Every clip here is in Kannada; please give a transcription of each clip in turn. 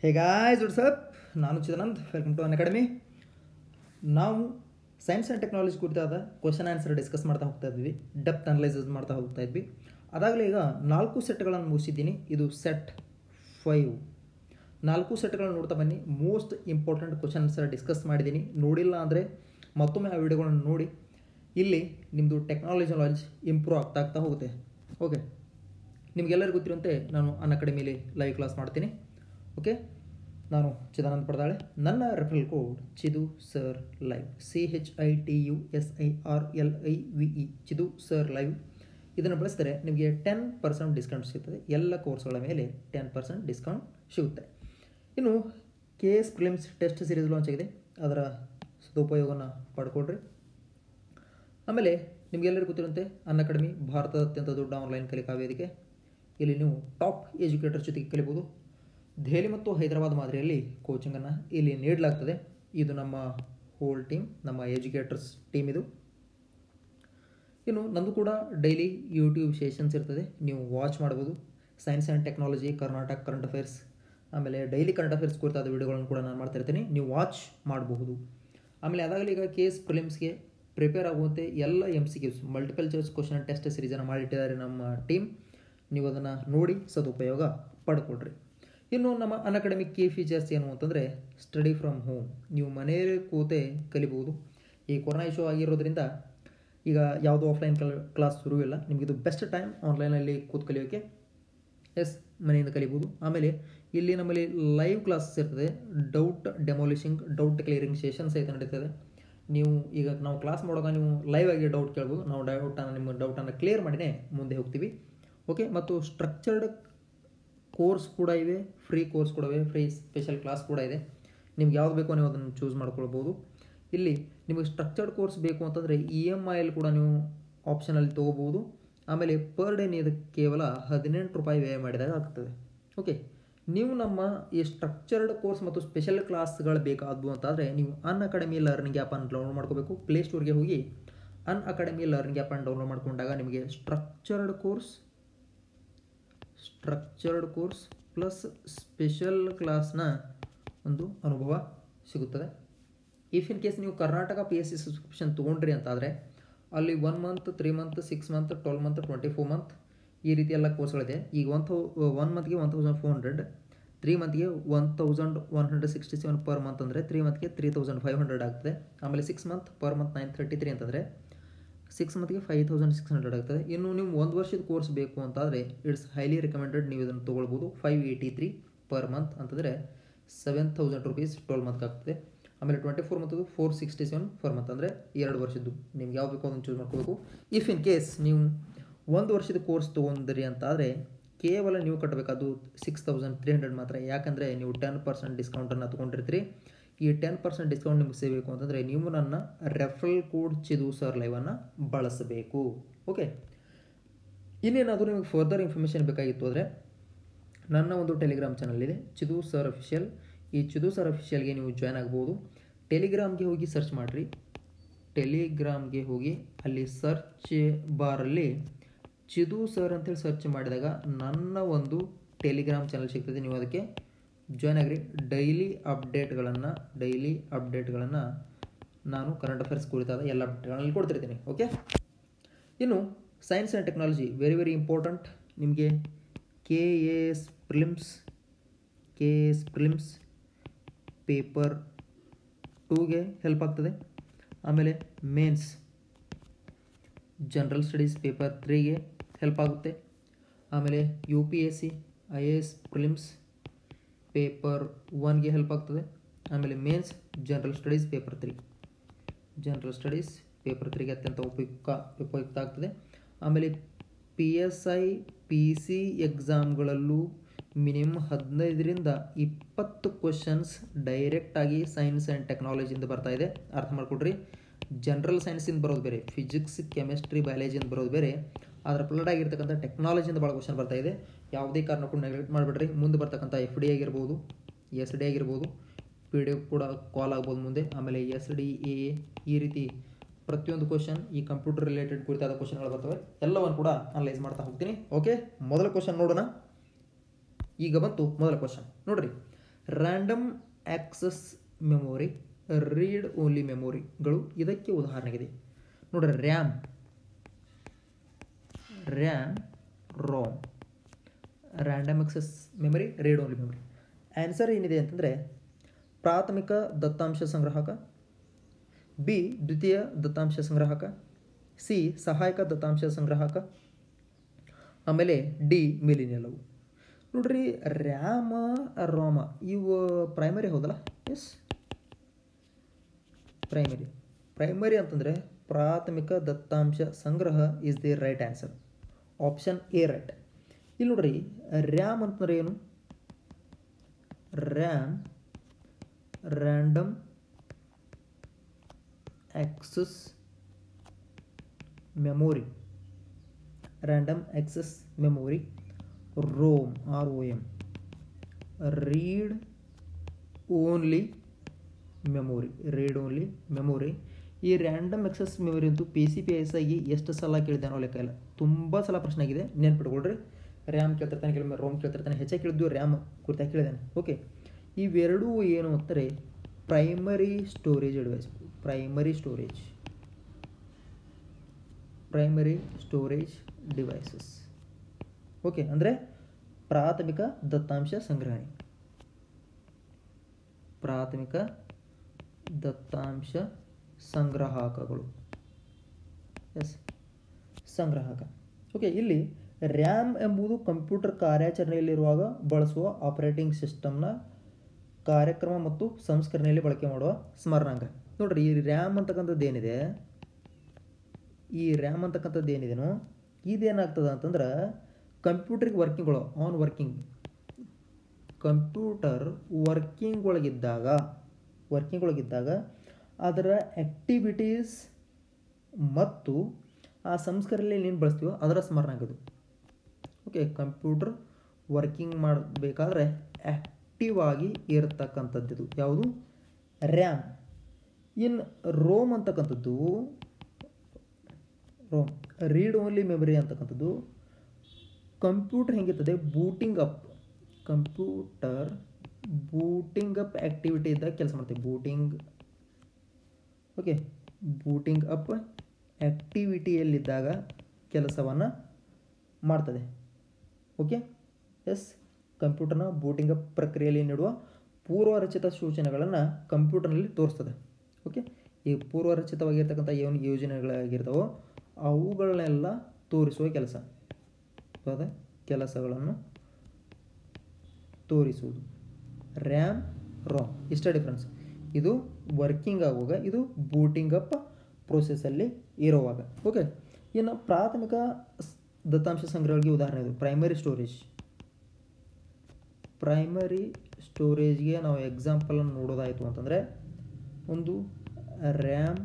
ಹೇ ಗಾಯ್ಸ್ ವಾಟ್ಸಪ್ ನಾನು Chidanand welcome to Unacademy ನಾವು ಸೈನ್ಸ್ ಆ್ಯಂಡ್ ಟೆಕ್ನಾಲಜಿ ಕುರಿತಾದ ಕ್ವಶನ್ ಆನ್ಸರ್ ಡಿಸ್ಕಸ್ ಮಾಡ್ತಾ ಹೋಗ್ತಾ ಇದ್ವಿ ಡೆಪ್ತ್ ಅನಲೈಸಸ್ ಮಾಡ್ತಾ ಹೋಗ್ತಾ ಇದ್ವಿ ಅದಾಗಲೇ ಈಗ ನಾಲ್ಕು ಸೆಟ್ಗಳನ್ನು ಮುಗಿಸಿದ್ದೀನಿ ಇದು ಸೆಟ್ ಫೈವ್ ನಾಲ್ಕು ಸೆಟ್ಗಳನ್ನು ನೋಡ್ತಾ ಬನ್ನಿ most important question answer discuss ಮಾಡಿದ್ದೀನಿ ನೋಡಿಲ್ಲ ಅಂದರೆ ಮತ್ತೊಮ್ಮೆ ಆ ವಿಡಿಯೋಗಳನ್ನು ನೋಡಿ ಇಲ್ಲಿ ನಿಮ್ಮದು ಟೆಕ್ನಾಲಜಿ ನಾಲೆಜ್ ಇಂಪ್ರೂವ್ ಆಗ್ತಾ ಆಗ್ತಾ ಹೋಗುತ್ತೆ ಓಕೆ ನಿಮಗೆಲ್ಲರಿಗೂ ಗೊತ್ತಿರುವಂತೆ ನಾನು ಅನ್ ಅಕಾಡೆಮಿಲಿ ಲೈವ್ ಕ್ಲಾಸ್ ಮಾಡ್ತೀನಿ ಓಕೆ ನಾನು ಚಿದಾನಂದ್ ಪಡ್ದಾಳೆ ನನ್ನ referral code Chidu sir live C H I T U S I R L I V E Chidu sir live ಇದನ್ನು ಬಳಸಿದರೆ ನಿಮಗೆ ಟೆನ್ ಪರ್ಸೆಂಟ್ ಡಿಸ್ಕೌಂಟ್ ಸಿಗ್ತದೆ ಎಲ್ಲ ಕೋರ್ಸ್ಗಳ ಮೇಲೆ ಟೆನ್ ಪರ್ಸೆಂಟ್ ಡಿಸ್ಕೌಂಟ್ ಸಿಗುತ್ತೆ ಇನ್ನು K S prelims test series launch ಆಗಿದೆ ಅದರ ಸದುಪಯೋಗನ ಪಡ್ಕೊಳ್ರಿ ಆಮೇಲೆ ನಿಮಗೆಲ್ಲರಿಗೂ ಗೊತ್ತಿರುವಂತೆ ಅನ್ ಅಕಾಡೆಮಿ ಭಾರತದ ಅತ್ಯಂತ ದೊಡ್ಡ ಆನ್ಲೈನ್ ಕಲಿಕಾ ವೇದಿಕೆ ಇಲ್ಲಿ ನೀವು ಟಾಪ್ ಎಜುಕೇಟರ್ ಜೊತೆಗೆ ಕಲಿಬೋದು ದೆಹಲಿ ಮತ್ತು ಹೈದರಾಬಾದ್ ಮಾದರಿಯಲ್ಲಿ ಕೋಚಿಂಗನ್ನು ಇಲ್ಲಿ ನೀಡಲಾಗ್ತದೆ ಇದು ನಮ್ಮ ಹೋಲ್ ಟೀಮ್ ನಮ್ಮ ಎಜುಕೇಟರ್ಸ್ ಟೀಮ್ ಇದು ಇನ್ನು ನಂದು ಕೂಡ ಡೈಲಿ ಯೂಟ್ಯೂಬ್ ಸೆಷನ್ಸ್ ಇರ್ತದೆ ನೀವು ವಾಚ್ ಮಾಡ್ಬೋದು science and technology Karnataka current affairs ಆಮೇಲೆ ಡೈಲಿ ಕರೆಂಟ್ ಅಫೇರ್ಸ್ ಕುರಿತಾದ ವಿಡಿಯೋಗಳನ್ನು ಕೂಡ ನಾನು ಮಾಡ್ತಾ ಇರ್ತೀನಿ ನೀವು ವಾಚ್ ಮಾಡಬಹುದು ಆಮೇಲೆ ಅದಾಗಲಿ ಈಗ ಕೇಸ್ ಪ್ರಿಲಿಮ್ಸ್ಗೆ ಪ್ರಿಪೇರ್ ಆಗುವಂತೆ ಎಲ್ಲ M C Qs multiple choice question test ಸೀರೀಸನ್ನು ಮಾಡಿಟ್ಟಿದ್ದಾರೆ ನಮ್ಮ ಟೀಮ್ ನೀವು ಅದನ್ನು ನೋಡಿ ಸದುಪಯೋಗ ಪಡ್ಕೊಳ್ರಿ ಇನ್ನು ನಮ್ಮ ಅನ್ ಅಕಾಡೆಮಿಕ್ ಕೀ ಫೀಚರ್ಸ್ ಏನು ಅಂತಂದರೆ ಸ್ಟಡಿ ಫ್ರಮ್ ಹೋಮ್ ನೀವು ಮನೆಯಲ್ಲೇ ಕೂತೆ ಕಲಿಬಹುದು ಈ ಕೊರೋನಾ ಇಶ್ಯೂ ಆಗಿರೋದ್ರಿಂದ ಈಗ ಯಾವುದೋ ಆಫ್ಲೈನ್ ಕಲ್ ಕ್ಲಾಸ್ ಶುರು ಇಲ್ಲ ನಿಮಗಿದು ಬೆಸ್ಟ್ ಟೈಮ್ ಆನ್ಲೈನಲ್ಲಿ ಕೂತ್ ಕಲಿಯೋಕ್ಕೆ ಎಸ್ ಮನೆಯಿಂದ ಕಲಿಬೋದು ಆಮೇಲೆ ಇಲ್ಲಿ ನಮ್ಮಲ್ಲಿ ಲೈವ್ ಕ್ಲಾಸಸ್ ಇರ್ತದೆ doubt demolishing doubt clearing session ಸಹಿತ ನಡೀತದೆ ನೀವು ಈಗ ನಾವು ಕ್ಲಾಸ್ ಮಾಡುವಾಗ ನೀವು ಲೈವ್ ಆಗಿ ಡೌಟ್ ಕೇಳ್ಬೋದು ನಾವು ಡೌಟನ್ನು ನಿಮ್ಮ ಡೌಟನ್ನು ಕ್ಲಿಯರ್ ಮಾಡಿನೇ ಮುಂದೆ ಹೋಗ್ತೀವಿ ಓಕೆ ಮತ್ತು ಸ್ಟ್ರಕ್ಚರ್ಡ್ ಕೋರ್ಸ್ ಕೂಡ ಇವೆ ಫ್ರೀ ಕೋರ್ಸ್ ಕೂಡ ಇವೆ ಫ್ರೀ ಸ್ಪೆಷಲ್ ಕ್ಲಾಸ್ ಕೂಡ ಇದೆ ನಿಮ್ಗೆ ಯಾವ್ದು ಬೇಕೋ ನೀವು ಅದನ್ನು ಚೂಸ್ ಮಾಡ್ಕೊಳ್ಬೋದು ಇಲ್ಲಿ ನಿಮಗೆ ಸ್ಟ್ರಕ್ಚರ್ಡ್ ಕೋರ್ಸ್ ಬೇಕು ಅಂತಂದರೆ ಇ ಎಮ್ ಐಯಲ್ಲಿ ಕೂಡ ನೀವು ಆಪ್ಷನಲ್ಲಿ ತೊಗೋಬೋದು ಆಮೇಲೆ ಪರ್ ಡೇ ನೀವು ಕೇವಲ ಹದಿನೆಂಟು ರೂಪಾಯಿ ವ್ಯಯ ಮಾಡಿದಾಗ ಆಗ್ತದೆ ಓಕೆ ನೀವು ನಮ್ಮ ಈ ಸ್ಟ್ರಕ್ಚರ್ಡ್ ಕೋರ್ಸ್ ಮತ್ತು ಸ್ಪೆಷಲ್ ಕ್ಲಾಸ್ಗಳು ಬೇಕಾದವು ಅಂತಾದರೆ ನೀವು ಅನ್ ಅಕಾಡೆಮಿ ಲರ್ನಿಂಗ್ ಆ್ಯಪನ್ನು ಡೌನ್ಲೋಡ್ ಮಾಡ್ಕೋಬೇಕು ಪ್ಲೇಸ್ಟೋರ್ಗೆ ಹೋಗಿ ಅನ್ ಅಕಾಡೆಮಿ ಲರ್ನಿಂಗ್ ಆ್ಯಪನ್ನು ಡೌನ್ಲೋಡ್ ಮಾಡ್ಕೊಂಡಾಗ ನಿಮಗೆ structured course structured course plus special ಕ್ಲಾಸ್ನ ಒಂದು ಅನುಭವ ಸಿಗುತ್ತದೆ ಇಫ್ ಇನ್ ಕೇಸ್ ನೀವು Karnataka P S C subscription ತೊಗೊಂಡ್ರಿ ಅಂತಾದರೆ ಅಲ್ಲಿ one month three month six month twelve month twenty four month ಈ ರೀತಿ ಎಲ್ಲ ಕೋರ್ಸ್ಗಳಿದೆ ಈಗ ಒನ್ ಥೌ ಒನ್ ಮಂತ್ಗೆ one thousand four hundred three ಮಂತ್ಗೆ one thousand one hundred sixty seven per month ಅಂದರೆ ತ್ರೀ ಮಂತ್ಗೆ ತ್ರೀ ತೌಸಂಡ್ ಫೈವ್ ಹಂಡ್ರೆಡ್ ಆಗ್ತದೆ ಆಮೇಲೆ six month per month nine thirty three ಅಂತಂದರೆ ಸಿಕ್ಸ್ ಮಂತ್ಗೆ ಫೈವ್ ತೌಸಂಡ್ ಸಿಕ್ಸ್ ಹಂಡ್ರೆಡ್ ಆಗ್ತದೆ ಇನ್ನು ನೀವು ಒಂದು ವರ್ಷದ ಕೋರ್ಸ್ ಬೇಕು ಅಂತಾದರೆ ಇಟ್ಸ್ ಹೈಲಿ ರೆಕಮೆಂಡೆಡ್ ನೀವು ಇದನ್ನು ತೊಗೊಳ್ಬೋದು five eighty three per month ಅಂತಂದರೆ ಸೆವೆನ್ ತೌಸಂಡ್ ರುಪೀಸ್ ಟ್ವೆಲ್ ಮಂತ್ಗೆ ಆಗ್ತದೆ ಆಮೇಲೆ ಟ್ವೆಂಟಿ ಫೋರ್ ಮಂತದ್ದು four sixty seven per month ಅಂದರೆ ಎರಡು ವರ್ಷದ್ದು ನಿಮ್ಗೆ ಯಾವ್ದು ಬೇಕೋ ಅದನ್ನು ಚೂಸ್ ಮಾಡ್ಕೋಬೇಕು ಇಫ್ ಇನ್ ಕೇಸ್ ನೀವು ಒಂದು ವರ್ಷದ ಕೋರ್ಸ್ ತೊಗೊಂಡ್ರಿ ಅಂತಾದರೆ ಕೇವಲ ನೀವು ಕಟ್ಟಬೇಕಾದ್ದು ಸಿಕ್ಸ್ ತೌಸಂಡ್ ತ್ರೀ ಹಂಡ್ರೆಡ್ ಮಾತ್ರ ಯಾಕಂದರೆ ನೀವು ಟೆನ್ ಪರ್ಸೆಂಟ್ ಡಿಸ್ಕೌಂಟನ್ನು ತೊಗೊಂಡಿರ್ತೀರಿ ಈ ಟೆನ್ ಪರ್ಸೆಂಟ್ ಡಿಸ್ಕೌಂಟ್ ನಿಮಗೆ ಸಿಗಬೇಕು ಅಂತಂದರೆ ನೀವು ನನ್ನ ರೆಫರಲ್ ಕೋಡ್ ಚಿದು ಸರ್ ಲೈವನ್ನು ಬಳಸಬೇಕು ಓಕೆ ಇನ್ನೇನಾದರೂ ನಿಮಗೆ ಫರ್ದರ್ ಇನ್ಫಾರ್ಮೇಷನ್ ಬೇಕಾಗಿತ್ತು ಅಂದರೆ ನನ್ನ ಒಂದು ಟೆಲಿಗ್ರಾಮ್ ಚಾನಲ್ ಇದೆ ಚಿದು ಸರ್ ಅಫಿಷಿಯಲ್ ಈ ಚಿದು ಸರ್ ಅಫಿಷಿಯಲ್ಗೆ ನೀವು ಜಾಯ್ನ್ ಆಗ್ಬೋದು ಟೆಲಿಗ್ರಾಮ್ಗೆ ಹೋಗಿ ಸರ್ಚ್ ಮಾಡಿರಿ ಟೆಲಿಗ್ರಾಮ್ಗೆ ಹೋಗಿ ಅಲ್ಲಿ ಸರ್ಚ್ ಬಾರಲ್ಲಿ ಚಿದು ಸರ್ ಅಂತೇಳಿ ಸರ್ಚ್ ಮಾಡಿದಾಗ ನನ್ನ ಒಂದು ಟೆಲಿಗ್ರಾಮ್ ಚಾನಲ್ ಸಿಗ್ತದೆ ನೀವು ಅದಕ್ಕೆ ಜಾಯ್ನ್ ಆಗಿರಿ ಡೈಲಿ ಅಪ್ಡೇಟ್ಗಳನ್ನು ಡೈಲಿ ಅಪ್ಡೇಟ್ಗಳನ್ನು ನಾನು ಕರೆಂಟ್ ಅಫೇರ್ಸ್ ಕುರಿತಾದ ಎಲ್ಲ ಅಪ್ಡೇಟ್ಗಳಲ್ಲಿ ಕೊಡ್ತಿರ್ತೀನಿ ಓಕೆ ಇನ್ನು science and technology very very important ನಿಮಗೆ K A S prelims K A S prelims paper ಟೂಗೆ ಹೆಲ್ಪ್ ಆಗ್ತದೆ ಆಮೇಲೆ ಮೇನ್ಸ್ ಜನರಲ್ ಸ್ಟಡೀಸ್ ಪೇಪರ್ ತ್ರೀಗೆ ಹೆಲ್ಪ್ ಆಗುತ್ತೆ ಆಮೇಲೆ U P S C I A S prelims paper ಒನ್ಗೆ ಹೆಲ್ಪ್ ಆಗ್ತದೆ ಆಮೇಲೆ mains general studies paper three general studies paper ತ್ರೀಗೆ ಅತ್ಯಂತ ಉಪಯುಕ್ತ ಉಪಯುಕ್ತ ಆಗ್ತದೆ ಆಮೇಲೆ P S I P C ಎಕ್ಸಾಮ್ಗಳಲ್ಲೂ ಮಿನಿಮಮ್ ಹದಿನೈದರಿಂದ ಇಪ್ಪತ್ತು ಕ್ವಶನ್ಸ್ ಡೈರೆಕ್ಟಾಗಿ ಸೈನ್ಸ್ ಆ್ಯಂಡ್ ಟೆಕ್ನಾಲಜಿಯಿಂದ ಬರ್ತಾ ಇದೆ ಅರ್ಥ ಮಾಡ್ಕೊಡ್ರಿ ಜನರಲ್ ಸೈನ್ಸಿಂದ ಬರೋದು ಬೇರೆ ಫಿಸಿಕ್ಸ್ ಕೆಮಿಸ್ಟ್ರಿ ಬಯಾಲಜಿಯಿಂದ ಬರೋದು ಬೇರೆ ಅದರ ಪ್ಲಡ್ ಆಗಿರ್ತಕ್ಕಂಥ ಟೆಕ್ನಾಲಜಿಯಿಂದ ಭಾಳ ಕ್ವಶನ್ ಬರ್ತಾ ಇದೆ ಯಾವುದೇ ಕಾರಣಕ್ಕೂ ನೆಗ್ಲೆಕ್ಟ್ ಮಾಡಿಬಿಡ್ರಿ ಮುಂದೆ ಬರ್ತಕ್ಕಂಥ ಎಫ್ ಡಿ ಆಗಿರ್ಬೋದು ಎಸ್ ಡಿ ಆಗಿರ್ಬೋದು ಪಿ ಡಿ ಎಫ್ ಕೂಡ ಕಾಲ್ ಆಗ್ಬೋದು ಮುಂದೆ ಆಮೇಲೆ ಎಸ್ ಡಿ ಎ ಈ ರೀತಿ ಪ್ರತಿಯೊಂದು ಕ್ವಶನ್ ಈ ಕಂಪ್ಯೂಟರ್ ರಿಲೇಟೆಡ್ ಕುರಿತಾದ ಕ್ವಶನ್ಗಳು ಬರ್ತವೆ ಎಲ್ಲವನ್ನು ಕೂಡ ಅನಲೈಸ್ ಮಾಡ್ತಾ ಹೋಗ್ತೀನಿ ಓಕೆ ಮೊದಲ ಕ್ವಶನ್ ನೋಡೋಣ ಈಗ ಬಂತು ಮೊದಲ ಕ್ವಶನ್ ನೋಡ್ರಿ random access memory read only ಮೆಮೊರಿಗಳು ಇದಕ್ಕೆ ಉದಾಹರಣೆಗಿದೆ ನೋಡ್ರಿ RAM RAM ROM random access memory read only memory answer ಏನಿದೆ ಅಂತಂದರೆ ಪ್ರಾಥಮಿಕ ದತ್ತಾಂಶ ಸಂಗ್ರಾಹಕ ಬಿ ದ್ವಿತೀಯ ದತ್ತಾಂಶ ಸಂಗ್ರಾಹಕ ಸಿ ಸಹಾಯಕ ದತ್ತಾಂಶ ಸಂಗ್ರಾಹಕ ಆಮೇಲೆ ಡಿ ಮೇಲಿನೆಲ್ಲವು ನೋಡ್ರಿ ರ್ಯಾಮ ರೋಮ ಇವು ಪ್ರೈಮರಿ ಹೌದಲ್ಲ ಎಸ್ ಪ್ರೈಮರಿ ಪ್ರೈಮರಿ ಅಂತಂದರೆ ಪ್ರಾಥಮಿಕ ದತ್ತಾಂಶ ಸಂಗ್ರಹ is the right answer option A right ಇಲ್ಲಿ ನೋಡ್ರಿ ರ್ಯಾಮ್ ಅಂತಂದ್ರೆ ಏನು RAM random access memory random access memory ROM R O M read only memory read only memory ಈ ರ್ಯಾಂಡಮ್ ಎಕ್ಸಸ್ ಮೆಮೊರಿ ಅಂತೂ ಪಿ ಸಿ ಪಿ ಎಸ್ ಆಗಿ ಎಷ್ಟು ಸಲ ಕೇಳಿದಾನೋ ಲೆಕ್ಕ ಇಲ್ಲ ತುಂಬ ಸಲ ಪ್ರಶ್ನೆ ಆಗಿದೆ ನೆನ್ಪಿಟ್ಕೊಳ್ರಿ ರ್ಯಾಮ್ ಕೇಳ್ತಿರ್ತಾನೆ ಕೆಲವೊಮ್ಮೆ ರೋಮ್ ಕೇಳ್ತಿರ್ತಾನೆ ಹೆಚ್ಚಾಗಿ ಕೇಳಿದ್ದು ರ್ಯಾಮ್ ಕುರಿತಾಗಿ ಕೇಳಿದ್ದಾನೆ ಓಕೆ ಇವೆರಡೂ ಏನು ಅಂತಾರೆ primary storage device primary storage primary storage devices okay ಅಂದರೆ ಪ್ರಾಥಮಿಕ ದತ್ತಾಂಶ ಸಂಗ್ರಹಣೆ ಪ್ರಾಥಮಿಕ ದತ್ತಾಂಶ ಸಂಗ್ರಾಹಕಗಳು ಎಸ್ ಸಂಗ್ರಾಹಕ ಓಕೆ ಇಲ್ಲಿ ರ್ಯಾಮ್ ಎಂಬುದು ಕಂಪ್ಯೂಟರ್ ಕಾರ್ಯಾಚರಣೆಯಲ್ಲಿರುವಾಗ ಬಳಸುವ ಆಪರೇಟಿಂಗ್ ಸಿಸ್ಟಮ್ನ ಕಾರ್ಯಕ್ರಮ ಮತ್ತು ಸಂಸ್ಕರಣೆಯಲ್ಲಿ ಬಳಕೆ ಮಾಡುವ ಸ್ಮರಣಾಂಗ ನೋಡ್ರಿ ಈ ರ್ಯಾಮ್ ಅಂತಕ್ಕಂಥದ್ದು ಏನಿದೆ ಈ ರ್ಯಾಮ್ ಅಂತಕ್ಕಂಥದ್ದು ಏನಿದೆನೋ ಇದೇನಾಗ್ತದೆ ಅಂತಂದ್ರೆ ಕಂಪ್ಯೂಟರ್ಗೆ ವರ್ಕಿಂಗ್ಗಳು ಆನ್ ವರ್ಕಿಂಗ್ ಕಂಪ್ಯೂಟರ್ ವರ್ಕಿಂಗ್ ಒಳಗಿದ್ದಾಗ ವರ್ಕಿಂಗ್ ಒಳಗಿದ್ದಾಗ ಅದರ ಆ್ಯಕ್ಟಿವಿಟೀಸ್ ಮತ್ತು ಆ ಸಂಸ್ಕರಣೆಯಲ್ಲಿ ಏನು ಬಳಸ್ತೀವೋ ಅದರ ಸ್ಮರಣಾಗದು ಓಕೆ ಕಂಪ್ಯೂಟರ್ ವರ್ಕಿಂಗ್ ಮಾಡಬೇಕಾದ್ರೆ ಆ್ಯಕ್ಟಿವ್ ಆಗಿ ಇರತಕ್ಕಂಥದ್ದು ಯಾವುದು ರ್ಯಾಮ್ ಇನ್ ರೋಮ್ ಅಂತಕ್ಕಂಥದ್ದು ರೋಮ್ ರೀಡ್ ಓನ್ಲಿ ಮೆಮೊರಿ ಅಂತಕ್ಕಂಥದ್ದು ಕಂಪ್ಯೂಟರ್ ಹೆಂಗಿರ್ತದೆ booting up computer booting up activity ಇದ್ದಾಗ ಕೆಲಸ ಮಾಡ್ತೀವಿ ಬೂಟಿಂಗ್ ಓಕೆ ಬೂಟಿಂಗ್ ಅಪ್ ಆ್ಯಕ್ಟಿವಿಟಿಯಲ್ಲಿದ್ದಾಗ ಕೆಲಸವನ್ನು ಮಾಡ್ತದೆ ಓಕೆ ಎಸ್ ಕಂಪ್ಯೂಟರ್ನ ಬೂಟಿಂಗ್ ಅಪ್ ಪ್ರಕ್ರಿಯೆಯಲ್ಲಿ ನೀಡುವ ಪೂರ್ವರಚಿತ ಸೂಚನೆಗಳನ್ನು ಕಂಪ್ಯೂಟರ್ನಲ್ಲಿ ತೋರಿಸ್ತದೆ ಓಕೆ ಈ ಪೂರ್ವರಚಿತವಾಗಿರ್ತಕ್ಕಂಥ ಏನು ಯೋಜನೆಗಳಾಗಿರ್ತಾವೋ ಅವುಗಳನ್ನೆಲ್ಲ ತೋರಿಸುವ ಕೆಲಸ ಹೌದಾ ಕೆಲಸಗಳನ್ನು ತೋರಿಸುವುದು ರ್ಯಾಮ್ ರೋಮ್ ಇಷ್ಟೇ ಡಿಫ್ರೆನ್ಸ್ ಇದು ವರ್ಕಿಂಗ್ ಆಗುವಾಗ ಇದು ಬೂಟಿಂಗ್ ಅಪ್ ಪ್ರೋಸೆಸ್ಸಲ್ಲಿ ಇರುವಾಗ ಓಕೆ ಇನ್ನು ಪ್ರಾಥಮಿಕ ಸ್- ದತ್ತಾಂಶ ಸಂಗ್ರಹಗಳಿಗೆ ಉದಾಹರಣೆ ಇದು ಪ್ರೈಮರಿ ಸ್ಟೋರೇಜ್ ಪ್ರೈಮರಿ ಸ್ಟೋರೇಜ್ಗೆ ನಾವು ಎಕ್ಸಾಂಪಲನ್ನು ನೋಡೋದಾಯಿತು ಅಂತಂದರೆ ಒಂದು ರ್ಯಾಮ್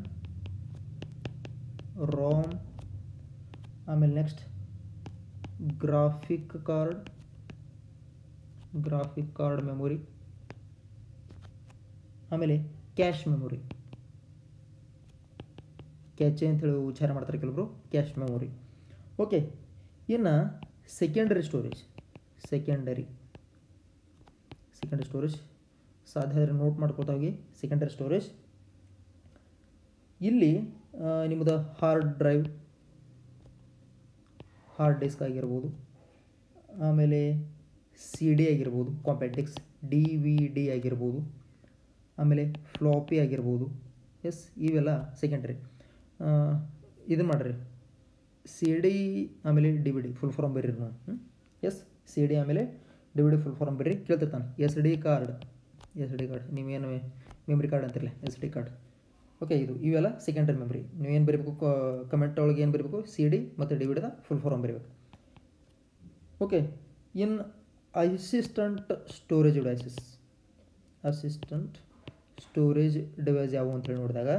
ರೋಮ್ ಆಮೇಲೆ next graphic card graphic card memory ಆಮೇಲೆ ಕ್ಯಾಶ್ ಮೆಮೊರಿ ಕ್ಯಾಚೆ ಅಂತೇಳಿ ಉಚ್ಚಾರ ಮಾಡ್ತಾರೆ ಕೆಲವರು ಕ್ಯಾಶ್ ಮೆಮೊರಿ ಓಕೆ ಇನ್ನು secondary storage secondary secondary storage ಸಾಧ್ಯ ಆದರೆ ನೋಟ್ ಮಾಡ್ಕೊತಾ ಹೋಗಿ ಸೆಕೆಂಡರಿ ಸ್ಟೋರೇಜ್ ಇಲ್ಲಿ ಆ, ನಿಮ್ಮದು ಹಾರ್ಡ್ ಡ್ರೈವ್ ಹಾರ್ಡ್ ಡಿಸ್ಕ್ ಆಗಿರ್ಬೋದು ಆಮೇಲೆ ಸಿ ಡಿ ಆಗಿರ್ಬೋದು ಕಾಂಪ್ಯಾಕ್ಟಿಕ್ಸ್ ಡಿ ವಿ ಡಿ ಆಗಿರ್ಬೋದು ಆಮೇಲೆ ಫ್ಲಾಪಿ ಆಗಿರ್ಬೋದು ಎಸ್ ಇವೆಲ್ಲ ಸೆಕೆಂಡ್ರಿ ಇದು ಮಾಡಿರಿ ಸಿ ಡಿ ಆಮೇಲೆ D V D full form ಬರ್ರಿ ನಾವು ಎಸ್ ಸಿ ಡಿ ಆಮೇಲೆ D V D full form ಬರ್ರಿ ಕೇಳ್ತಿರ್ತಾನೆ S D card S D card ನೀವೇನು ಮೆಮ್ರಿ ಕಾರ್ಡ್ ಅಂತಿರಲ್ಲ ಎಸ್ ಡಿ ಕಾರ್ಡ್ ಓಕೆ ಇದು ಇವೆಲ್ಲ ಸೆಕೆಂಡರಿ ಮೆಮ್ರಿ ನೀವೇನು ಬರೀಬೇಕು ಕಮೆಂಟ್ ಒಳಗೆ ಏನು ಬರೀಬೇಕು ಸಿ ಡಿ ಮತ್ತು ಡಿ ವಿ ಡಿದ ಫುಲ್ ಫಾರ್ಮ್ ಬರೀಬೇಕು okay in assistant storage devices assistant storage device ಯಾವುವು ಅಂತೇಳಿ ನೋಡಿದಾಗ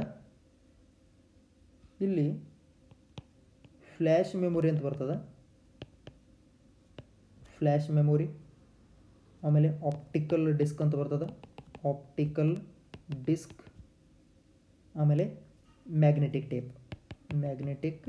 ಇಲ್ಲಿ ಫ್ಲ್ಯಾಶ್ ಮೆಮೊರಿ ಅಂತ ಬರ್ತದೆ ಫ್ಲ್ಯಾಶ್ ಮೆಮೊರಿ ಆಮೇಲೆ ಆಪ್ಟಿಕಲ್ ಡಿಸ್ಕ್ ಅಂತ ಬರ್ತದೆ ಆಪ್ಟಿಕಲ್ ಡಿಸ್ಕ್ ಆಮೇಲೆ magnetic tape magnetic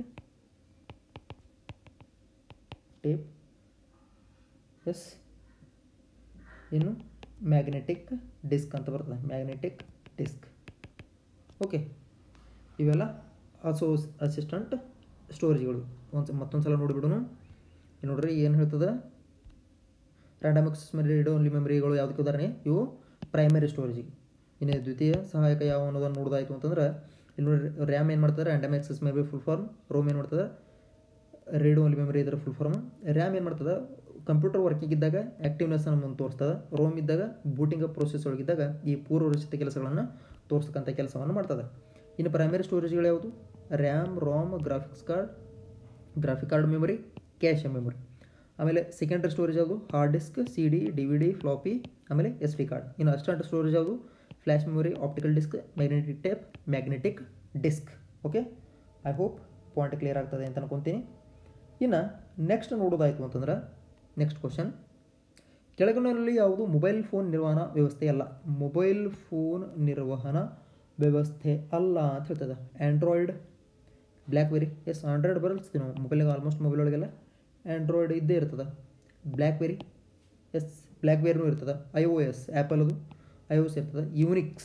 tape yes ಇನ್ನು ಮ್ಯಾಗ್ನೆಟಿಕ್ ಡಿಸ್ಕ್ ಅಂತ ಬರ್ತದೆ ಮ್ಯಾಗ್ನೆಟಿಕ್ ಡಿಸ್ಕ್ ಓಕೆ ಇವೆಲ್ಲ ಅಸೋಸ್ ಅಸಿಸ್ಟೆಂಟ್ ಸ್ಟೋರೇಜ್ಗಳು ಒಂದು ಮತ್ತೊಂದು ಸಲ ನೋಡಿಬಿಡೋಣ ಇಲ್ಲಿ ನೋಡ್ರಿ ಏನು ಹೇಳ್ತದೆ random access memory read only ಮೆಮರಿಗಳು ಯಾವುದಕ್ಕೆ ಉದಾಹರಣೆ ಇವು ಪ್ರೈಮರಿ ಸ್ಟೋರೇಜಿಗೆ ಇನ್ನು ದ್ವಿತೀಯ ಸಹಾಯಕ ಯಾವ ಅನ್ನೋದನ್ನು ನೋಡೋದಾಯ್ತು ಅಂತಂದ್ರೆ ಇಲ್ಲಿ ನೋಡಿ ರ್ಯಾಮ್ ಏನು ಮಾಡ್ತಾರೆ random access memory full form ROM ಏನು ಮಾಡ್ತದೆ ರೀಡ್ ಓನ್ಲಿ ಮೆಮರಿ ಇದರ ಫುಲ್ ಫಾರ್ಮ್ ರ್ಯಾಮ್ ಏನು ಮಾಡ್ತದೆ ಕಂಪ್ಯೂಟರ್ ವರ್ಕಿಂಗ್ ಇದ್ದಾಗ ಆ್ಯಕ್ಟಿವ್ನೆಸ್ ಮುಂದೆ ತೋರಿಸ್ತದೆ ರೋಮ್ ಇದ್ದಾಗ ಬೂಟಿಂಗ್ ಅಪ್ ಪ್ರೋಸೆಸ್ ಒಳಗಿದ್ದಾಗ ಈ ಪೂರ್ವರಚಿತ ಕೆಲಸಗಳನ್ನು ತೋರಿಸ್ತಕ್ಕಂಥ ಕೆಲಸವನ್ನು ಮಾಡ್ತದೆ ಇನ್ನು ಪ್ರೈಮರಿ ಸ್ಟೋರೇಜ್ಗಳು ಯಾವುದು RAM ROM graphics card graphic card memory cache memory ಆಮೇಲೆ ಸೆಕೆಂಡ್ರಿ ಸ್ಟೋರೇಜ್ ಯಾವುದು hard disk C D D V D floppy ಆಮೇಲೆ ಎಸ್ ಡಿ ಕಾರ್ಡ್ ಇನ್ನು ಅಸ್ಟೆಂಟ್ ಸ್ಟೋರೇಜ್ ಯಾವುದು flash memory optical disc magnetic tape magnetic disk okay I hope point clear ಆಗ್ತದೆ ಅಂತ ಅನ್ಕೊತೀನಿ ಇನ್ನು ನೆಕ್ಸ್ಟ್ ನೋಡೋದಾಯಿತು ಅಂತಂದ್ರೆ ನೆಕ್ಸ್ಟ್ ಕ್ವಶನ್ ಕೆಳಗಿನಲ್ಲಿ ಯಾವುದು ಮೊಬೈಲ್ ಫೋನ್ ನಿರ್ವಹಣಾ ವ್ಯವಸ್ಥೆ ಅಲ್ಲ ಮೊಬೈಲ್ ಫೋನ್ ನಿರ್ವಹಣಾ ವ್ಯವಸ್ಥೆ ಅಲ್ಲ ಅಂತ ಹೇಳ್ತದೆ ಆ್ಯಂಡ್ರಾಯ್ಡ್ ಬ್ಲ್ಯಾಕ್ಬೆರಿ ಎಸ್ ಆಂಡ್ರಾಯ್ಡ್ ಬರಲ್ಸ್ತೀವಿ ನಾವು ಮೊಬೈಲಿಗೆ ಆಲ್ಮೋಸ್ಟ್ ಮೊಬೈಲ್ ಒಳಗೆಲ್ಲ ಆ್ಯಂಡ್ರಾಯ್ಡ್ ಇದ್ದೇ ಇರ್ತದೆ ಬ್ಲ್ಯಾಕ್ಬೆರಿ ಎಸ್ ಬ್ಲ್ಯಾಕ್ಬೆರಿನೂ ಇರ್ತದೆ ಐ ಓ ಎಸ್ ಆ್ಯಪಲ್ದು ಐ ಓ ಎಸ್ ಇರ್ತದೆ ಯೂನಿಕ್ಸ್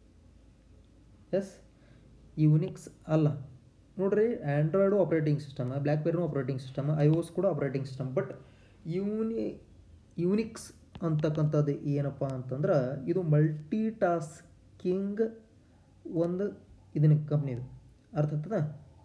ಎಸ್ ಯೂನಿಕ್ಸ್ ಅಲ್ಲ ನೋಡ್ರಿ ಆ್ಯಂಡ್ರಾಯ್ಡು ಆಪ್ರೇಟಿಂಗ್ ಸಿಸ್ಟಮ್ ಬ್ಲ್ಯಾಕ್ಬೆರಿನೂ operating system I O S ಕೂಡ ಆಪ್ರೇಟಿಂಗ್ ಸಿಸ್ಟಮ್ ಬಟ್ ಯೂನಿ ಯೂನಿಕ್ಸ್ ಅಂತಕ್ಕಂಥದ್ದು ಏನಪ್ಪ ಅಂತಂದ್ರೆ ಇದು ಮಲ್ಟಿ ಟಾಸ್ಕಿಂಗ್ ಒಂದು ಇದನ್ನ ಕಂಪ್ನಿ ಇದು ಅರ್ಥ ಆಗ್ತದ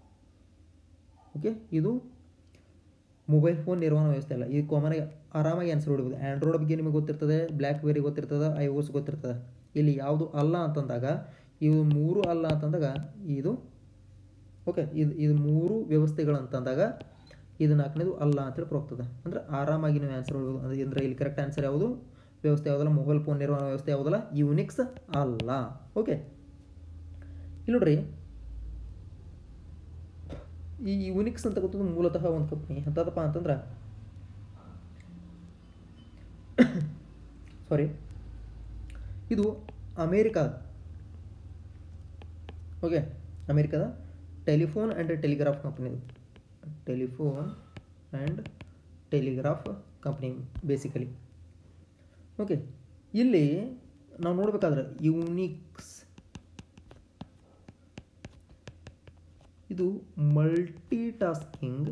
ಓಕೆ ಇದು ಮೊಬೈಲ್ ಫೋನ್ ನಿರ್ವಹಣಾ ವ್ಯವಸ್ಥೆ ಅಲ್ಲ ಇದು ಕಾಮನ್ ಆಗಿ ಆರಾಮಾಗಿ ಆನ್ಸರ್ ಹೊಡಿಬೋದು ಆ್ಯಂಡ್ರಾಯ್ಡ್ ಬಗ್ಗೆ ನಿಮಗೆ ಗೊತ್ತಿರ್ತದೆ ಬ್ಲ್ಯಾಕ್ಬೆರಿ ಗೊತ್ತಿರ್ತದೆ ಐ ಓಸ್ ಗೊತ್ತಿರ್ತದೆ ಇಲ್ಲಿ ಯಾವುದು ಅಲ್ಲ ಅಂತಂದಾಗ ಇವು ಮೂರು ಅಲ್ಲ ಅಂತಂದಾಗ ಇದು ಓಕೆ ಇದು ಇದು ಮೂರು ವ್ಯವಸ್ಥೆಗಳಂತಂದಾಗ ಇದು ನಾಲ್ಕನೇದು ಅಲ್ಲ ಅಂತೇಳಿ ಹೋಗ್ತದೆ ಅಂದರೆ ಆರಾಮಾಗಿ ನೀವು ಆನ್ಸರ್ ಹೊಡ್ಬೋದು ಅಂದರೆ ಅಂದರೆ ಇಲ್ಲಿ ಕರೆಕ್ಟ್ ಆನ್ಸರ್ ಯಾವುದು ವ್ಯವಸ್ಥೆ ಯಾವುದಲ್ಲ ಮೊಬೈಲ್ ಫೋನ್ ನಿರ್ವಹಣಾ ವ್ಯವಸ್ಥೆ ಯಾವುದಲ್ಲ ಯೂನಿಕ್ಸ್ ಅಲ್ಲ ಓಕೆ ಇಲ್ಲಿ ನೋಡ್ರಿ ಈ ಯುನಿಕ್ಸ್ ಅಂತಕ್ಕಂಥದ್ದು ಮೂಲತಃ ಒಂದು ಕಂಪ್ನಿ ಅಂತದಪ್ಪ ಅಂತಂದ್ರೆ ಸಾರಿ ಇದು ಅಮೇರಿಕಾದ ಓಕೆ ಅಮೇರಿಕಾದ ಟೆಲಿಫೋನ್ ಆ್ಯಂಡ್ ಟೆಲಿಗ್ರಾಫ್ ಕಂಪ್ನಿ ಇದು telephone and telegraph company basically okay ಇಲ್ಲಿ ನಾವು ನೋಡಬೇಕಾದ್ರೆ ಯುನಿಕ್ಸ್ ಇದು ಮಲ್ಟಿ ಟಾಸ್ಕಿಂಗ್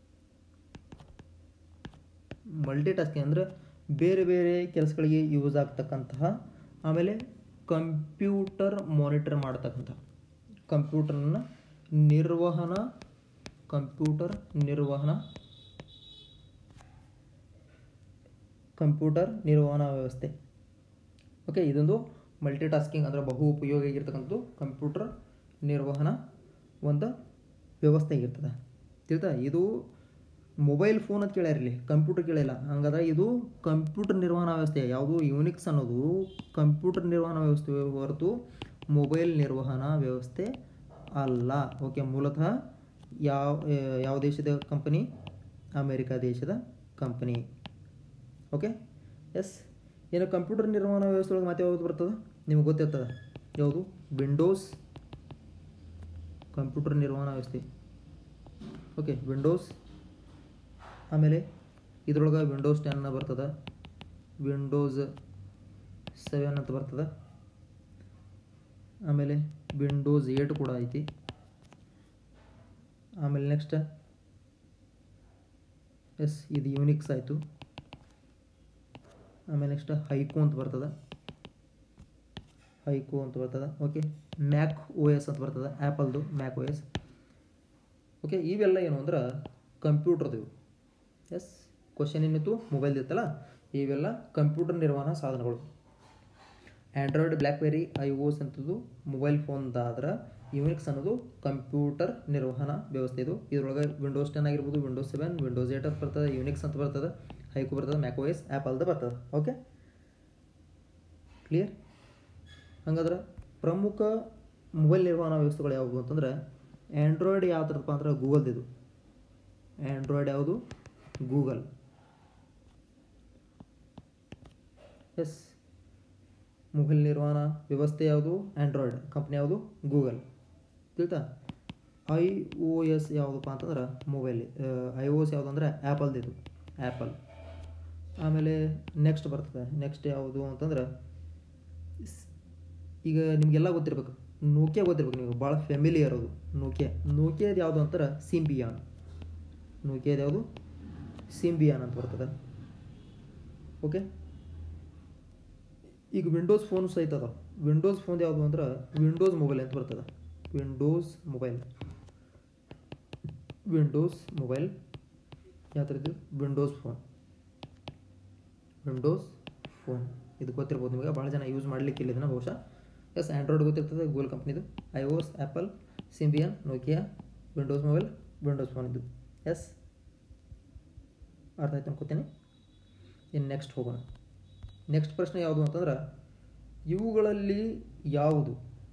ಮಲ್ಟಿ ಟಾಸ್ಕಿಂಗ್ ಅಂದರೆ ಬೇರೆ ಬೇರೆ ಕೆಲಸಗಳಿಗೆ ಯೂಸ್ ಆಗ್ತಕ್ಕಂತಹ ಆಮೇಲೆ ಕಂಪ್ಯೂಟರ್ ಮಾನಿಟರ್ ಮಾಡ್ತಕ್ಕಂಥ ಕಂಪ್ಯೂಟರ್ನ ನಿರ್ವಹಣಾ ಕಂಪ್ಯೂಟರ್ ನಿರ್ವಹಣಾ ಕಂಪ್ಯೂಟರ್ ನಿರ್ವಹಣಾ ವ್ಯವಸ್ಥೆ ಓಕೆ ಇದೊಂದು ಮಲ್ಟಿ ಟಾಸ್ಕಿಂಗ್ ಅಂದರೆ ಬಹು ಉಪಯೋಗ ಆಗಿರ್ತಕ್ಕಂಥದ್ದು ಕಂಪ್ಯೂಟರ್ ನಿರ್ವಹಣಾ ಒಂದು ವ್ಯವಸ್ಥೆ ಆಗಿರ್ತದೆ ತಿಳ್ತಾ ಇದು ಮೊಬೈಲ್ ಫೋನ್ ಅಂತ ಕೇಳ್ಯಾರಿಲ್ಲಿ ಕಂಪ್ಯೂಟರ್ ಕೇಳಿಲ್ಲ ಹಂಗಾದ್ರೆ ಇದು ಕಂಪ್ಯೂಟರ್ ನಿರ್ವಹಣಾ ವ್ಯವಸ್ಥೆ ಯಾವುದು ಯೂನಿಕ್ಸ್ ಅನ್ನೋದು ಕಂಪ್ಯೂಟರ್ ನಿರ್ವಹಣಾ ವ್ಯವಸ್ಥೆ ಹೊರತು ಮೊಬೈಲ್ ನಿರ್ವಹಣಾ ವ್ಯವಸ್ಥೆ ಅಲ್ಲ ಓಕೆ ಮೂಲತಃ ಯಾವ ಯಾವ ದೇಶದ ಕಂಪನಿ ಅಮೇರಿಕಾ ದೇಶದ ಕಂಪನಿ ಓಕೆ ಎಸ್ ಏನು ಕಂಪ್ಯೂಟರ್ ನಿರ್ವಹಣಾ ವ್ಯವಸ್ಥೆ ಒಳಗೆ ಮತ್ತೆ ಯಾವುದು ಬರ್ತದೆ ನಿಮ್ಗೆ ಗೊತ್ತಿರ್ತದೆ ಯಾವುದು ವಿಂಡೋಸ್ ಕಂಪ್ಯೂಟರ್ ನಿರ್ವಹಣಾ ವ್ಯವಸ್ಥೆ ಓಕೆ ವಿಂಡೋಸ್ ಆಮೇಲೆ ಇದ್ರೊಳಗೆ ವಿಂಡೋಸ್ ಟೆನ್ ಬರ್ತದೆ ವಿಂಡೋಸ್ ಸೆವೆನ್ ಅಂತ ಬರ್ತದೆ ಆಮೇಲೆ ವಿಂಡೋಸ್ ಏಟ್ ಕೂಡ ಐತಿ ಆಮೇಲೆ ನೆಕ್ಸ್ಟ್ ಎಸ್ ಇದು ಯೂನಿಕ್ಸ್ ಆಯಿತು ಆಮೇಲೆ ನೆಕ್ಸ್ಟ್ ಹೈಕೋ ಅಂತ ಬರ್ತದೆ ಹೈಕೋ ಅಂತ ಬರ್ತದೆ ಓಕೆ ಮ್ಯಾಕ್ ಓ ಎಸ್ ಅಂತ ಬರ್ತದೆ ಆ್ಯಪಲ್ದು ಮ್ಯಾಕ್ ಓ ಎಸ್ ಓಕೆ ಇವೆಲ್ಲ ಏನು ಅಂದ್ರೆ ಕಂಪ್ಯೂಟರ್ದು ಎಸ್ ಕ್ವಶನ್ ಏನಿತ್ತು ಮೊಬೈಲ್ ಇತ್ತಲ್ಲ ಇವೆಲ್ಲ ಕಂಪ್ಯೂಟರ್ ನಿರ್ವಹಣಾ ಸಾಧನಗಳು ಆ್ಯಂಡ್ರಾಯ್ಡ್ ಬ್ಲ್ಯಾಕ್ಬೆರಿ ಐ ಓಸ್ ಅಂತದ್ದು ಮೊಬೈಲ್ ಫೋನ್ದಾದ್ರೆ ಯುನಿಕ್ಸ್ ಅನ್ನೋದು ಕಂಪ್ಯೂಟರ್ ನಿರ್ವಹಣಾ ವ್ಯವಸ್ಥೆ ಇದು ಇದರೊಳಗೆ ವಿಂಡೋಸ್ ಟೆನ್ ಆಗಿರ್ಬೋದು ವಿಂಡೋಸ್ ಸೆವೆನ್ ವಿಂಡೋಸ್ ಏಟ್ ಅಂತ ಬರ್ತದೆ ಯುನಿಕ್ಸ್ ಅಂತ ಬರ್ತದೆ ಹೈಕು ಬರ್ತದೆ ಮ್ಯಾಕ್ ಓಎಸ್ ಆ್ಯಪಲ್ದು ಬರ್ತದೆ ಓಕೆ ಕ್ಲಿಯರ್ ಹಂಗಾದ್ರೆ ಪ್ರಮುಖ ಮೊಬೈಲ್ ನಿರ್ವಹಣಾ ವ್ಯವಸ್ಥೆಗಳು ಯಾವುವು ಅಂತಂದ್ರೆ ಆ್ಯಂಡ್ರಾಯ್ಡ್ ಯಾವ ಥರದಪ್ಪ ಅಂದ್ರೆ ಗೂಗಲ್ದಿದು ಆ್ಯಂಡ್ರಾಯ್ಡ್ ಯಾವುದು ಗೂಗಲ್ ಎಸ್ ಮೊಬೈಲ್ ನಿರ್ವಹಣಾ ವ್ಯವಸ್ಥೆ ಯಾವುದು ಆ್ಯಂಡ್ರಾಯ್ಡ್ ಕಂಪ್ನಿ ಯಾವುದು ಗೂಗಲ್ ತಿಳ್ತಾ ಐ ಓ ಎಸ್ ಯಾವುದಪ್ಪ ಅಂತಂದ್ರೆ ಮೊಬೈಲ್ ಐ ಓ ಎಸ್ ಯಾವುದು ಅಂದರೆ ಆ್ಯಪಲ್ದಿದು ಆ್ಯಪಲ್ ಆಮೇಲೆ ನೆಕ್ಸ್ಟ್ ಬರ್ತದೆ ನೆಕ್ಸ್ಟ್ ಯಾವುದು ಅಂತಂದ್ರೆ ಸ್- ಈಗ ನಿಮಗೆಲ್ಲ ಗೊತ್ತಿರ್ಬೇಕು ನೋಕಿಯಾ ಗೊತ್ತಿರ್ಬೇಕು ನೀವು ಭಾಳ ಫೆಮಿಲಿಯರ್ ಅದು ನೋಕಿಯಾ ನೋಕಿಯಾದ ಯಾವುದು ಅಂತಾರೆ ಸಿಂಬಿಯಾನ್ ನೋಕಿಯಾದ ಯಾವುದು ಸಿಂಬಿಯಾನ್ ಅಂತ ಬರ್ತದೆ ಓಕೆ ಈಗ ವಿಂಡೋಸ್ ಫೋನ್ ಸಹಿತ ಅದಾವ ವಿಂಡೋಸ್ ಫೋನ್ ಯಾವುದು ಅಂದ್ರೆ ವಿಂಡೋಸ್ ಮೊಬೈಲ್ ಅಂತ ಬರ್ತದೆ ವಿಂಡೋಸ್ ಮೊಬೈಲ್ ವಿಂಡೋಸ್ ಮೊಬೈಲ್ ಯಾವ ಥರ ಇದು ವಿಂಡೋಸ್ ಫೋನ್ ವಿಂಡೋಸ್ ಫೋನ್ ಇದು ಗೊತ್ತಿರ್ಬೋದು ನಿಮಗೆ ಭಾಳ ಜನ ಯೂಸ್ ಮಾಡಲಿಕ್ಕಿಲ್ಲ ಇದನ್ನು ಬಹುಶಃ ಎಸ್ ಆ್ಯಂಡ್ರಾಯ್ಡ್ ಗೊತ್ತಿರ್ತದೆ ಗೂಗಲ್ ಕಂಪ್ನಿದು I OS Apple Symbian Nokia Windows mobile Windows phone ಇದು ಎಸ್ ಅರ್ಥ ಆಯ್ತು ಅನ್ಕೋತೀನಿ ಇನ್ನು ನೆಕ್ಸ್ಟ್ ಹೋಗೋಣ ನೆಕ್ಸ್ಟ್ ಪ್ರಶ್ನೆ ಯಾವುದು ಅಂತಂದ್ರೆ ಇವುಗಳಲ್ಲಿ ಯಾವುದು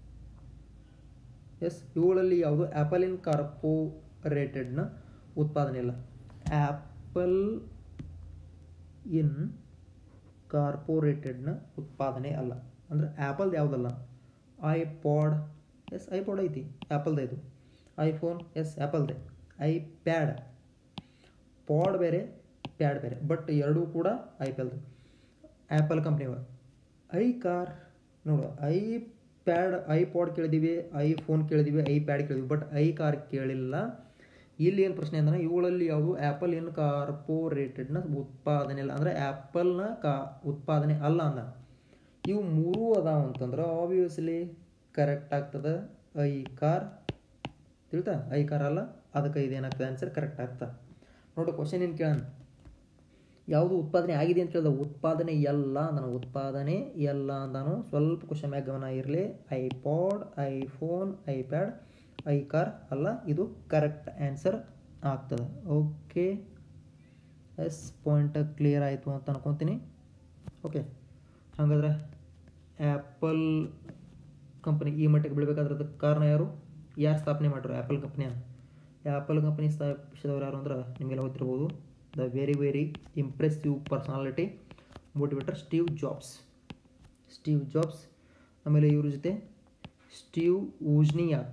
ಎಸ್ ಇವುಗಳಲ್ಲಿ ಯಾವುದು ಆ್ಯಪಲ್ ಇನ್ ಕಾರ್ಪೊರೇಟೆಡ್ನ ಉತ್ಪಾದನೆ ಇಲ್ಲ ಆ್ಯಪಲ್ ಇನ್ ಕಾರ್ಪೊರೇಟೆಡ್ನ ಉತ್ಪಾದನೆ ಅಲ್ಲ ಅಂದರೆ ಆ್ಯಪಲ್ದು ಯಾವುದಲ್ಲ ಐಪಾಡ್ ಎಸ್ ಐಪಾಡ್ ಐತಿ ಆ್ಯಪಲ್ದು ಇದು ಐಫೋನ್ ಎಸ್ ಆ್ಯಪಲ್ದೆ ಐಪ್ಯಾಡ್ ಪಾಡ್ ಬೇರೆ ಪ್ಯಾಡ್ ಬೇರೆ ಬಟ್ ಎರಡೂ ಕೂಡ ಐಪಲ್ದು ಆ್ಯಪಲ್ ಕಂಪ್ನಿವ ಐ ಕಾರ್ ನೋಡು ಐ ಪ್ಯಾಡ್ ಐ ಪಾಡ್ ಕೇಳಿದ್ದೀವಿ ಐ ಫೋನ್ ಕೇಳಿದ್ದೀವಿ ಐ ಪ್ಯಾಡ್ ಕೇಳಿದ್ವಿ ಬಟ್ ಐ ಕಾರ್ ಕೇಳಿಲ್ಲ ಇಲ್ಲಿ ಏನು ಪ್ರಶ್ನೆ ಅಂದ್ರೆ ಇವುಗಳಲ್ಲಿ ಯಾವುದು ಆ್ಯಪಲ್ ಇನ್ ಕಾರ್ಪೊರೇಟೆಡ್ನ ಉತ್ಪಾದನೆ ಇಲ್ಲ ಅಂದರೆ ಆ್ಯಪಲ್ನ ಕಾ ಉತ್ಪಾದನೆ ಅಲ್ಲ ಅಂದ ಇವು ಮೂರೂ ಅದಾವ ಅಂತಂದ್ರೆ ಆಬ್ವಿಯಸ್ಲಿ ಕರೆಕ್ಟ್ ಆಗ್ತದೆ ಐ ಕಾರ್ ತಿಳ್ತಾ ಐ ಕಾರ್ ಅಲ್ಲ ಅದಕ್ಕೆ ಇದೇನಾಗ್ತದೆ ಆನ್ಸರ್ ಕರೆಕ್ಟ್ ಆಗ್ತದೆ ನೋಡು ಕ್ವಶನ್ ಏನು ಕೇಳೋಣ ಯಾವುದು ಉತ್ಪಾದನೆ ಆಗಿದೆ ಅಂತ ಕೇಳಿದ ಉತ್ಪಾದನೆ ಎಲ್ಲ ಅಂದನು ಉತ್ಪಾದನೆ ಎಲ್ಲ ಅಂದನು ಸ್ವಲ್ಪ ಕ್ವಶನ್ ಮ್ಯಾಗ ಗಮನ ಇರಲಿ iPod iPhone iPad iCar ಅಲ್ಲ ಇದು ಕರೆಕ್ಟ್ ಆನ್ಸರ್ ಆಗ್ತದೆ ಓಕೆ ಎಸ್ ಪಾಯಿಂಟ್ ಕ್ಲಿಯರ್ ಆಯಿತು ಅಂತ ಅನ್ಕೊತೀನಿ ಓಕೆ ಹಾಗಾದ್ರೆ ಆ್ಯಪಲ್ ಕಂಪನಿ ಈ ಮಟ್ಟಕ್ಕೆ ಬೆಳಿಬೇಕಾದ್ರೆ ಅದಕ್ಕೆ ಕಾರಣ ಯಾರು ಯಾರು ಸ್ಥಾಪನೆ ಮಾಡ್ರು ಆ್ಯಪಲ್ ಕಂಪ್ನಿಯ ಆ್ಯಪಲ್ ಕಂಪನಿ ಸ್ಥಾಪಿಸಿದವರು ಯಾರು ಅಂದ್ರೆ ನಿಮಗೆಲ್ಲ ಗೊತ್ತಿರ್ಬೋದು the very very impressive personality motivator Steve Jobs Steve Jobs ಆಮೇಲೆ ಇವ್ರ ಜೊತೆ ಸ್ಟೀವ್ ಊಜ್ನಿಯಾಕ್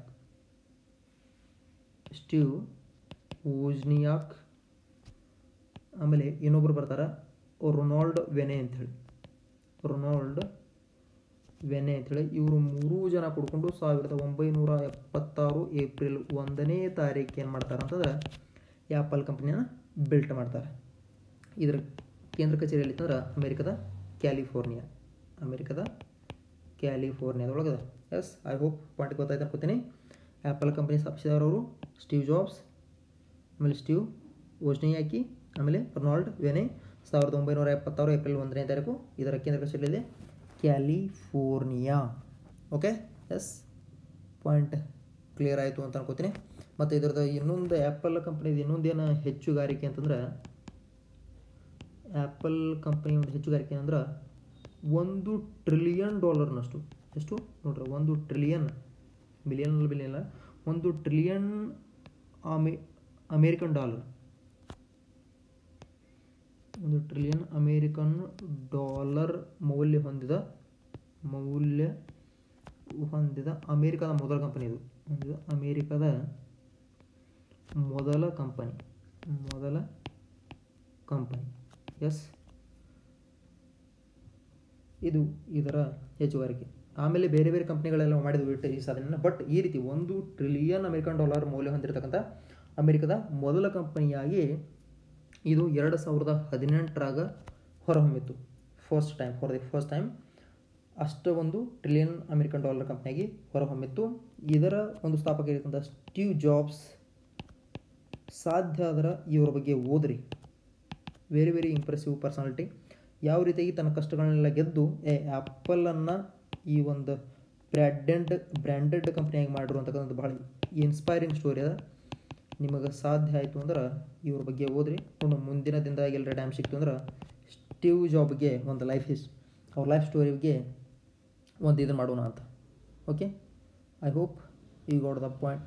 ಸ್ಟೀವ್ ಊಜ್ನಿಯಾಕ್ ಆಮೇಲೆ ಇನ್ನೊಬ್ರು ಬರ್ತಾರೆ ರೊನಾಲ್ಡ್ ವೆನೆ ಅಂಥೇಳಿ ರೊನಾಲ್ಡ್ ವೆನೆ ಅಂಥೇಳಿ ಇವರು ಮೂರೂ ಜನ ಕುಡ್ಕೊಂಡು ಸಾವಿರದ ಒಂಬೈನೂರ ಎಪ್ಪತ್ತಾರು ಏಪ್ರಿಲ್ ಒಂದನೇ ತಾರೀಕು ಏನು ಮಾಡ್ತಾರೆ ಅಂತಂದ್ರೆ ಆ್ಯಪಲ್ ಕಂಪ್ನಿನ ಬಿಲ್ಟ್ ಮಾಡ್ತಾರೆ ಇದರ ಕೇಂದ್ರ ಕಚೇರಿ ಎಲ್ಲಿತ್ತಂದ್ರೆ ಅಮೇರಿಕದ ಕ್ಯಾಲಿಫೋರ್ನಿಯಾ ಅಮೇರಿಕದ ಕ್ಯಾಲಿಫೋರ್ನಿಯಾದೊಳಗದ ಎಸ್ ಐ ಹೋಪ್ ಪಾಯಿಂಟ್ ಗೊತ್ತಾಯ್ತು ಅನ್ಕೋತೀನಿ ಆ್ಯಪಲ್ ಕಂಪ್ನಿ ಸ್ಥಾಪಿಸಿದವರು ಸ್ಟೀವ್ ಜಾಬ್ಸ್ ಆಮೇಲೆ ಸ್ಟೀವ್ ಓಜ್ನಿಯಾಕಿ ಆಮೇಲೆ ರೊನಾಲ್ಡ್ ವೆನೆ ಸಾವಿರದ ಒಂಬೈನೂರ ಎಪ್ಪತ್ತಾರು ಏಪ್ರಿಲ್ ಒಂದನೇ ತಾರೀಕು ಇದರ ಕೇಂದ್ರ ಕಚೇರಿ ಇದೆ California okay yes point clear ಆಯಿತು ಅಂತ ಅನ್ಕೋತೀನಿ ಮತ್ತು ಇದರದ್ದು ಇನ್ನೊಂದು ಆ್ಯಪಲ್ ಕಂಪ್ನಿದು ಇನ್ನೊಂದು ಏನು ಹೆಚ್ಚುಗಾರಿಕೆ ಅಂತಂದ್ರೆ ಆ್ಯಪಲ್ ಕಂಪ್ನಿ ಒಂದು ಹೆಚ್ಚುಗಾರಿಕೆ ಅಂದ್ರೆ ಒಂದು ಟ್ರಿಲಿಯನ್ ಡಾಲರ್ನಷ್ಟು ಎಷ್ಟು ನೋಡ್ರಿ ಒಂದು ಟ್ರಿಲಿಯನ್ ಬಿಲಿಯನ್ ಬಿಲಿಯನ್ ಅಲ್ಲ ಒಂದು ಟ್ರಿಲಿಯನ್ ಅಮೆ ಅಮೇರಿಕನ್ ಡಾಲರ್ ಒಂದು ಟ್ರಿಲಿಯನ್ ಅಮೇರಿಕನ್ ಡಾಲರ್ ಮೌಲ್ಯ ಹೊಂದಿದ ಮೌಲ್ಯ ಹೊಂದಿದ ಅಮೇರಿಕಾದ ಮೊದಲ ಕಂಪನಿ ಇದು ಹೊಂದಿದ ಅಮೇರಿಕಾದ ಮೊದಲ ಕಂಪನಿ ಮೊದಲ ಕಂಪನಿ ಎಸ್ ಇದು ಇದರ ಹೆಚ್ಚುಗಾರಿಕೆ ಆಮೇಲೆ ಬೇರೆ ಬೇರೆ ಕಂಪ್ನಿಗಳೆಲ್ಲ ಮಾಡಿದ್ವು ಇಟ್ಟು ಈ ಸಾಧನೆಯನ್ನು ಬಟ್ ಈ ರೀತಿ ಒಂದು ಟ್ರಿಲಿಯನ್ ಅಮೆರಿಕನ್ ಡಾಲರ್ ಮೌಲ್ಯ ಹೊಂದಿರತಕ್ಕಂಥ ಅಮೆರಿಕದ ಮೊದಲ ಕಂಪನಿಯಾಗಿ ಇದು ಎರಡು ಸಾವಿರದ ಹದಿನೆಂಟರಾಗ ಹೊರಹೊಮ್ಮಿತ್ತು first time for the first time ಅಷ್ಟು ಒಂದು ಟ್ರಿಲಿಯನ್ ಅಮೆರಿಕನ್ ಡಾಲರ್ ಕಂಪ್ನಿಯಾಗಿ ಹೊರಹೊಮ್ಮಿತ್ತು ಇದರ ಒಂದು ಸ್ಥಾಪಕ ಇರತಕ್ಕಂಥ ಸ್ಟೀವ್ ಜಾಬ್ಸ್ ಸಾಧ್ಯ ಆದ್ರೆ ಇವರ ಬಗ್ಗೆ ಓದ್ರಿ ವೆರಿ ವೆರಿ ಇಂಪ್ರೆಸಿವ್ ಪರ್ಸನಾಲಿಟಿ ಯಾವ ರೀತಿಯಾಗಿ ತನ್ನ ಕಷ್ಟಗಳನ್ನೆಲ್ಲ ಗೆದ್ದು ಏ ಆ್ಯಪಲನ್ನು ಈ ಒಂದು ಬ್ರ್ಯಾಂಡೆಡ್ ಬ್ರ್ಯಾಂಡೆಡ್ ಕಂಪ್ನಿಯಾಗಿ ಮಾಡಿರು ಅಂತಕ್ಕಂಥದ್ದು ಭಾಳ ಇನ್ಸ್ಪೈರಿಂಗ್ ಸ್ಟೋರಿ ಅದ ನಿಮಗೆ ಸಾಧ್ಯ ಆಯಿತು ಅಂದ್ರೆ ಇವ್ರ ಬಗ್ಗೆ ಓದ್ರಿ ಒಂದು ಮುಂದಿನ ದಿನದಾಗ ಎಲ್ಲರ ಟೈಮ್ ಸಿಕ್ತು ಅಂದ್ರೆ ಸ್ಟೀವ್ ಜಾಬ್ಗೆ ಒಂದು ಲೈಫ್ ಹಿಸ್ ಅವ್ರ ಲೈಫ್ ಸ್ಟೋರಿ ಬಗ್ಗೆ ಒಂದು ಇದು ಮಾಡೋಣ ಅಂತ okay I hope you got the point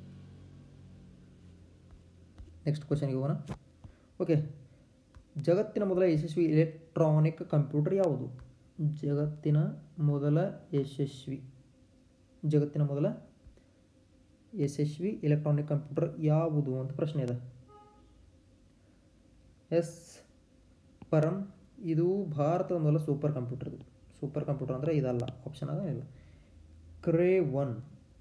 next ಕ್ವಶನ್ಗೆ ಹೋಗೋಣ ಓಕೆ ಜಗತ್ತಿನ ಮೊದಲ ಯಶಸ್ವಿ ಎಲೆಕ್ಟ್ರಾನಿಕ್ ಕಂಪ್ಯೂಟರ್ ಯಾವುದು ಜಗತ್ತಿನ ಮೊದಲ ಯಶಸ್ವಿ ಜಗತ್ತಿನ ಮೊದಲ ಯಶಸ್ವಿ ಎಲೆಕ್ಟ್ರಾನಿಕ್ ಕಂಪ್ಯೂಟರ್ ಯಾವುದು ಅಂತ ಪ್ರಶ್ನೆ ಇದೆ ಎಸ್ ಪರಂ ಇದು ಭಾರತದ ಮೊದಲ ಸೂಪರ್ ಕಂಪ್ಯೂಟರ್ ಇದು ಸೂಪರ್ ಕಂಪ್ಯೂಟರ್ ಅಂದರೆ ಇದಲ್ಲ ಆಪ್ಷನ್ ಅದ ಇಲ್ಲ ಕ್ರೇ ಒನ್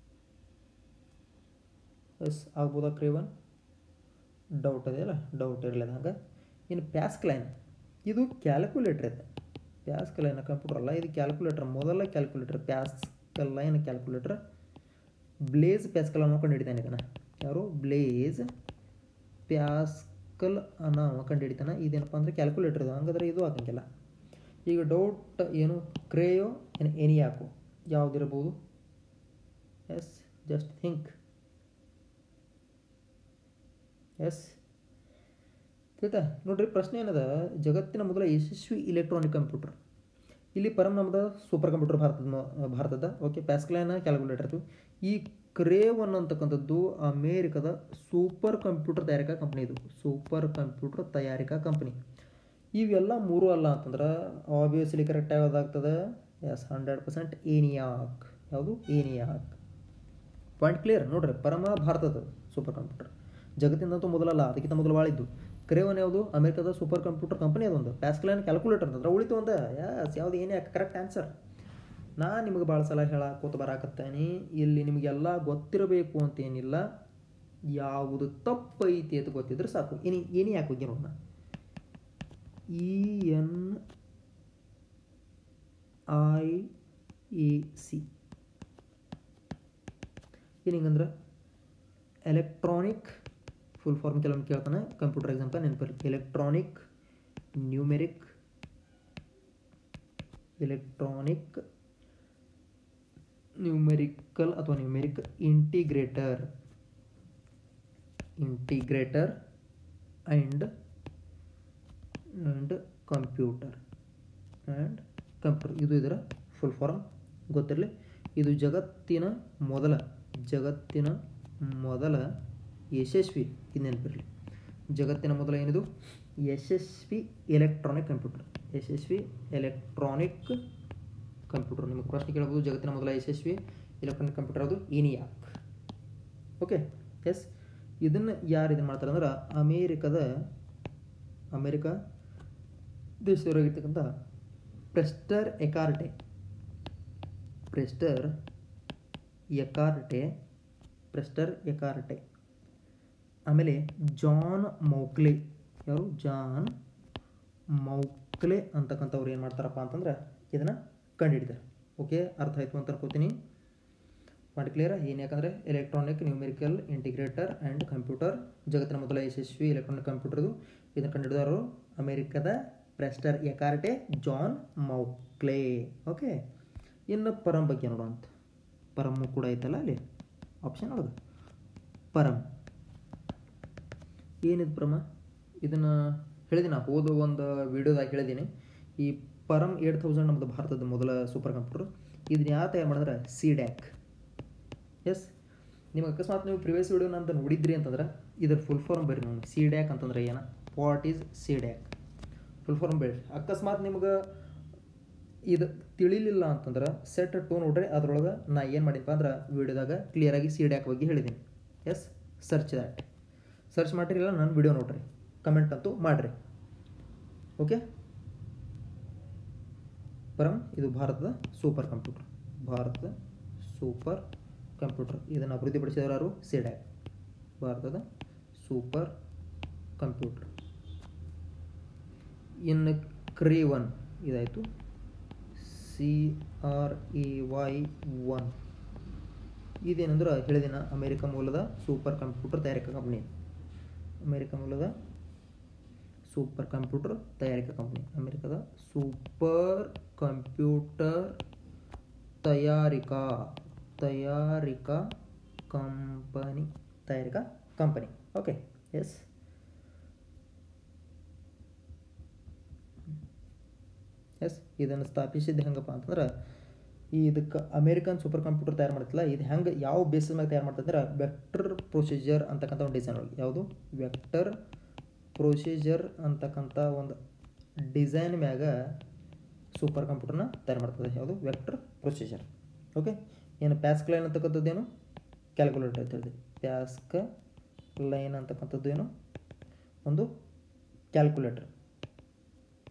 ಎಸ್ ಆಗ್ಬೋದಾ ಕ್ರೇ ಒನ್ ಡೌಟ್ ಅದೆಯಲ್ಲ ಡೌಟ್ ಇರಲಿಲ್ಲ ಹಂಗೆ ಇನ್ನು ಪ್ಯಾಸ್ಕ್ಲೈನ್ ಇದು ಕ್ಯಾಲ್ಕುಲೇಟರ್ ಇದೆ ಪ್ಯಾಸ್ಕಲೈನ್ ಕಂಪ್ಯೂಟರ್ ಅಲ್ಲ ಇದು ಕ್ಯಾಲ್ಕುಲೇಟರ್ ಮೊದಲ calculator Pascaline calculator Blaise Pascal ಅನ್ನೋ ಕಂಡು ಹಿಡಿತಾನೆ ಇದನ್ನು ಯಾರು ಬ್ಲೇಸ್ ಪ್ಯಾಸ್ಕಲ್ ಅನ್ನೋ ಅವ ಕಂಡು ಹಿಡಿತಾನೆ ಇದೇನಪ್ಪ ಅಂದರೆ ಕ್ಯಾಲ್ಕುಲೇಟರ್ ಇದು ಹಂಗಾದ್ರೆ ಇದು ಆಗಂಗಿಲ್ಲ ಈಗ ಡೌಟ್ ಏನು ಕ್ರೇಯೋ ಏನು ಎನಿಯಾಕೋ ಯಾವುದಿರಬಹುದು ಎಸ್ ಜಸ್ಟ್ ಥಿಂಕ್ ಎಸ್ ತಿಳಿತಾ ನೋಡ್ರಿ ಪ್ರಶ್ನೆ ಏನದ ಜಗತ್ತಿನ ಮೊದಲ ಯಶಸ್ವಿ ಇಲೆಕ್ಟ್ರಾನಿಕ್ ಕಂಪ್ಯೂಟರ್ ಇಲ್ಲಿ ಪರಂ ನಮ್ದು ಸೂಪರ್ ಕಂಪ್ಯೂಟರ್ ಭಾರತದ ಮ- ಭಾರತದ ಓಕೆ ಪ್ಯಾಸ್ಕ್ಲೈನ ಕ್ಯಾಲ್ಕುಲೇಟರ್ ಇದು ಈ ಕ್ರೇ ಒನ್ ಅಂತಕ್ಕಂಥದ್ದು ಅಮೇರಿಕದ ಸೂಪರ್ ಕಂಪ್ಯೂಟರ್ ತಯಾರಿಕಾ ಕಂಪ್ನಿ ಇದು ಸೂಪರ್ ಕಂಪ್ಯೂಟರ್ ತಯಾರಿಕಾ ಕಂಪ್ನಿ ಇವೆಲ್ಲ ಮೂರು ಅಲ್ಲ ಅಂತಂದ್ರೆ ಆಬ್ವಿಯಸ್ಲಿ ಕರೆಕ್ಟ್ ಯಾವುದಾಗ್ತದೆ ಎಸ್ ಹಂಡ್ರೆಡ್ ಪರ್ಸೆಂಟ್ ಏನಿಯಾಕ್ ಯಾವುದು ಏನಿಯಾಕ್ ಪಾಯಿಂಟ್ ಕ್ಲಿಯರ್ ನೋಡ್ರಿ ಪರಮ ಭಾರತದ ಸೂಪರ್ ಕಂಪ್ಯೂಟರ್ ಜಗತ್ತಿನಂತೂ ಮೊದಲಲ್ಲ ಅದಕ್ಕಿಂತ ಮೊದಲು ಬಾಳಿದ್ದು ಕ್ರೇವನ್ ಯಾವುದು ಅಮೆರಿಕದ ಸೂಪರ್ ಕಂಪ್ಯೂಟರ್ ಕಂಪನಿ ಅದೊಂದು ಪ್ಯಾಸ್ಕ್ಲೈನ್ ಕ್ಯಾಲ್ಕುಲೇಟರ್ ಅಂತಂದ್ರೆ ಉಳಿತು ಒಂದು ಯಾಸ್ ಯಾವುದು ಏನೇ ಕರೆಕ್ಟ್ ಆನ್ಸರ್ ನಾ ನಿಮಗೆ ಭಾಳ ಸಲ ಹೇಳಾಕೋತ ಬರಾಕತ್ತೇನೆ ಇಲ್ಲಿ ನಿಮಗೆಲ್ಲ ಗೊತ್ತಿರಬೇಕು ಅಂತೇನಿಲ್ಲ ಯಾವುದು ತಪ್ಪೈತಿ ಅಂತ ಗೊತ್ತಿದ್ರೆ ಸಾಕು ಏನಿ ಏನೇ ಯಾಕೆ ಹೋಗಿ ನೋಡೋಣ E N I A C ಏನು ಹಿಂಗಂದ್ರೆ ಎಲೆಕ್ಟ್ರಾನಿಕ್ ಫುಲ್ ಫಾರ್ಮ್ ಕೆಲವೊಂದು ಕೇಳ್ತಾನೆ ಕಂಪ್ಯೂಟರ್ ಎಕ್ಸಾಂಪಲ್ ನೆನಪಿರಲಿ ಎಲೆಕ್ಟ್ರಾನಿಕ್ ನ್ಯೂಮೆರಿಕ್ ಎಲೆಕ್ಟ್ರಾನಿಕ್ ನ್ಯೂಮೆರಿಕಲ್ ಅಥವಾ numeric integrator integrator and and computer and computer ಇದು ಇದರ ಫುಲ್ ಫಾರ್ಮ್ ಗೊತ್ತಿರಲಿ ಇದು ಜಗತ್ತಿನ ಮೊದಲ ಜಗತ್ತಿನ ಮೊದಲ ಯಶಸ್ವಿ ಇದು ನೆನಪಿರಲಿ ಜಗತ್ತಿನ ಮೊದಲ ಏನಿದು ಯಶಸ್ವಿ ಎಲೆಕ್ಟ್ರಾನಿಕ್ ಕಂಪ್ಯೂಟರ್ ಯಶಸ್ವಿ ಎಲೆಕ್ಟ್ರಾನಿಕ್ ಕಂಪ್ಯೂಟರ್ ನಿಮಗೆ ಪ್ರಶ್ನೆ ಕೇಳಬಹುದು ಜಗತ್ತಿನ ಮೊದಲ ಯಶಸ್ವಿ ಎಲೆಕ್ಟ್ರಾನಿಕ್ ಕಂಪ್ಯೂಟರ್ ಅದು ಏನಿಯಾಕ್ ಓಕೆ ಎಸ್ ಇದನ್ನು ಯಾರು ಇದನ್ನು ಮಾಡ್ತಾರೆ ಅಂದ್ರೆ ಅಮೇರಿಕದ ಅಮೇರಿಕ ದೇಶದವರಾಗಿರ್ತಕ್ಕಂಥ ಪ್ರೆಸ್ಟರ್ ಎಕಾರ್ಟೆ ಪ್ರೆಸ್ಟರ್ ಎಕಾರ್ಟೆ ಪ್ರೆಸ್ಟರ್ ಎಕಾರ್ಟೆ ಆಮೇಲೆ ಜಾನ್ ಮೌಕ್ಲೆ ಯಾರು ಜಾನ್ ಮೌಕ್ಲೆ ಅಂತಕ್ಕಂಥವ್ರು ಏನು ಮಾಡ್ತಾರಪ್ಪ ಅಂತಂದ್ರೆ ಇದನ್ನು ಕಂಡುಹಿಡಿತಾರೆ ಓಕೆ ಅರ್ಥ ಆಯ್ತು ಅಂತ ಅನ್ಕೋತೀನಿ ಪಾಯಿಂಟ್ ಕ್ಲಿಯರ್ ಏನು ಯಾಕಂದರೆ electronic numerical integrator and computer ಜಗತ್ತಿನ ಮೊದಲ ಯಶಸ್ವಿ ಎಲೆಕ್ಟ್ರಾನಿಕ್ ಕಂಪ್ಯೂಟರ್ದು ಇದನ್ನು ಕಂಡುಹಿಡಿದವರು ಅಮೆರಿಕದ ಪ್ರೆಸ್ಟರ್ ಎಕಾರ್ಟೆ ಜಾನ್ ಮೌಕ್ಲೆ ಓಕೆ ಇನ್ನು ಪರಂ ಬಗ್ಗೆ ನೋಡುವಂತ ಪರಮ್ಮು ಕೂಡ ಐತಲ್ಲ ಅಲ್ಲಿ ಆಪ್ಷನ್ ಒಳಗೆ ಪರಂ ಏನಿದು ಪರಮ ಇದನ್ನು ಹೇಳಿದ್ದೀನಿ ನಾ ಹೋದ ಒಂದು ವೀಡಿಯೋದಾಗ ಹೇಳಿದ್ದೀನಿ ಈ ಪರಂ ಏಟ್ ತೌಸಂಡ್ ನಮ್ಮದು ಭಾರತದ ಮೊದಲ ಸೂಪರ್ ಕಂಪ್ಯೂಟರ್ ಇದನ್ನ ಯಾರು ತಯಾರು ಮಾಡಿದ್ರೆ ಸಿ ಡ್ಯಾಕ್ ಎಸ್ ನಿಮಗೆ ಅಕಸ್ಮಾತ್ ನೀವು ಪ್ರಿವಿಯಸ್ ವಿಡಿಯೋನ ಅಂತ ನೋಡಿದ್ರಿ ಅಂತಂದ್ರೆ ಇದ್ರ ಫುಲ್ ಫಾರ್ಮ್ ಬರ್ರಿ ನೋಡಿ ಸಿ ಡ್ಯಾಕ್ ಅಂತಂದ್ರೆ ಏನ what is C DAC full form ಬೇಡ್ರಿ ಅಕಸ್ಮಾತ್ ನಿಮ್ಗೆ ಇದು ತಿಳಿಲಿಲ್ಲ ಅಂತಂದ್ರೆ ಸೆಟ್ ಟು ನೋಡ್ರಿ ಅದ್ರೊಳಗೆ ನಾ ಏನು ಮಾಡಿಪ್ಪ ಅಂದ್ರೆ ವಿಡಿಯೋದಾಗ ಕ್ಲಿಯರಾಗಿ ಸಿ ಡ್ಯಾಕ್ ಬಗ್ಗೆ ಹೇಳಿದ್ದೀನಿ ಎಸ್ ಸರ್ಚ್ ದ್ಯಾಟ್ ಸರ್ಚ್ ಮಾಡಿರಿಲ್ಲ ನನ್ನ ವಿಡಿಯೋ ನೋಡ್ರಿ ಕಮೆಂಟ್ ಅಂತೂ ಮಾಡಿರಿ ಓಕೆ ಪರಂ ಇದು ಭಾರತದ ಸೂಪರ್ ಕಂಪ್ಯೂಟರ್ ಭಾರತದ ಸೂಪರ್ ಕಂಪ್ಯೂಟರ್ ಇದನ್ನು ಅಭಿವೃದ್ಧಿಪಡಿಸಿದವರು ಯಾರು ಸಿಡ್ಯಾಕ್ ಭಾರತದ ಸೂಪರ್ ಕಂಪ್ಯೂಟರ್ ಇನ್ನು ಕ್ರೀ ಒನ್ ಇದಾಯಿತು C R E Y one ಇದೇನಂದ್ರೆ ಹೇಳಿದಿನ ಅಮೇರಿಕ ಮೂಲದ ಸೂಪರ್ ಕಂಪ್ಯೂಟರ್ ತಯಾರಿಕಾ ಕಂಪ್ನಿ ಅಮೇರಿಕ ಮೂಲದ ಸೂಪರ್ ಕಂಪ್ಯೂಟರ್ ತಯಾರಿಕಾ ಕಂಪ್ನಿ ಅಮೇರಿಕದ ಸೂಪರ್ ಕಂಪ್ಯೂಟರ್ ತಯಾರಿಕಾ ತಯಾರಿಕಾ ಕಂಪನಿ ತಯಾರಿಕಾ ಕಂಪನಿ ಓಕೆ ಎಸ್ ಎಸ್ ಇದನ್ನು ಸ್ಥಾಪಿಸಿದ್ದು ಹೆಂಗಪ್ಪ ಅಂತಂದ್ರೆ ಈ ಇದಕ್ಕೆ ಅಮೇರಿಕನ್ ಸೂಪರ್ ಕಂಪ್ಯೂಟರ್ ತಯಾರು ಮಾಡ್ತಿಲ್ಲ ಇದು ಹೆಂಗೆ ಯಾವ ಬೇಸಿಸ್ ಮೇಲೆ ತಯಾರು ಮಾಡ್ತಂದ್ರೆ ವೆಕ್ಟರ್ ಪ್ರೊಸೀಜರ್ ಅಂತಕ್ಕಂಥ ಒಂದು ಡಿಸೈನ್ ಒಳಗೆ ಯಾವುದು ವೆಕ್ಟರ್ ಪ್ರೊಸೀಜರ್ ಅಂತಕ್ಕಂಥ ಒಂದು ಡಿಸೈನ್ ಮ್ಯಾಗ ಸೂಪರ್ ಕಂಪ್ಯೂಟರ್ನ ತಯಾರು ಮಾಡ್ತದೆ ಯಾವುದು ವೆಕ್ಟರ್ ಪ್ರೊಸೀಜರ್ ಓಕೆ ಏನು ಪ್ಯಾಸ್ಕ್ ಲೈನ್ ಅಂತಕ್ಕಂಥದ್ದು ಏನು ಕ್ಯಾಲ್ಕುಲೇಟರ್ ಅಂತ ಹೇಳಿದೆ ಪ್ಯಾಸ್ಕ ಲೈನ್ ಅಂತಕ್ಕಂಥದ್ದು ಏನು ಒಂದು ಕ್ಯಾಲ್ಕುಲೇಟರ್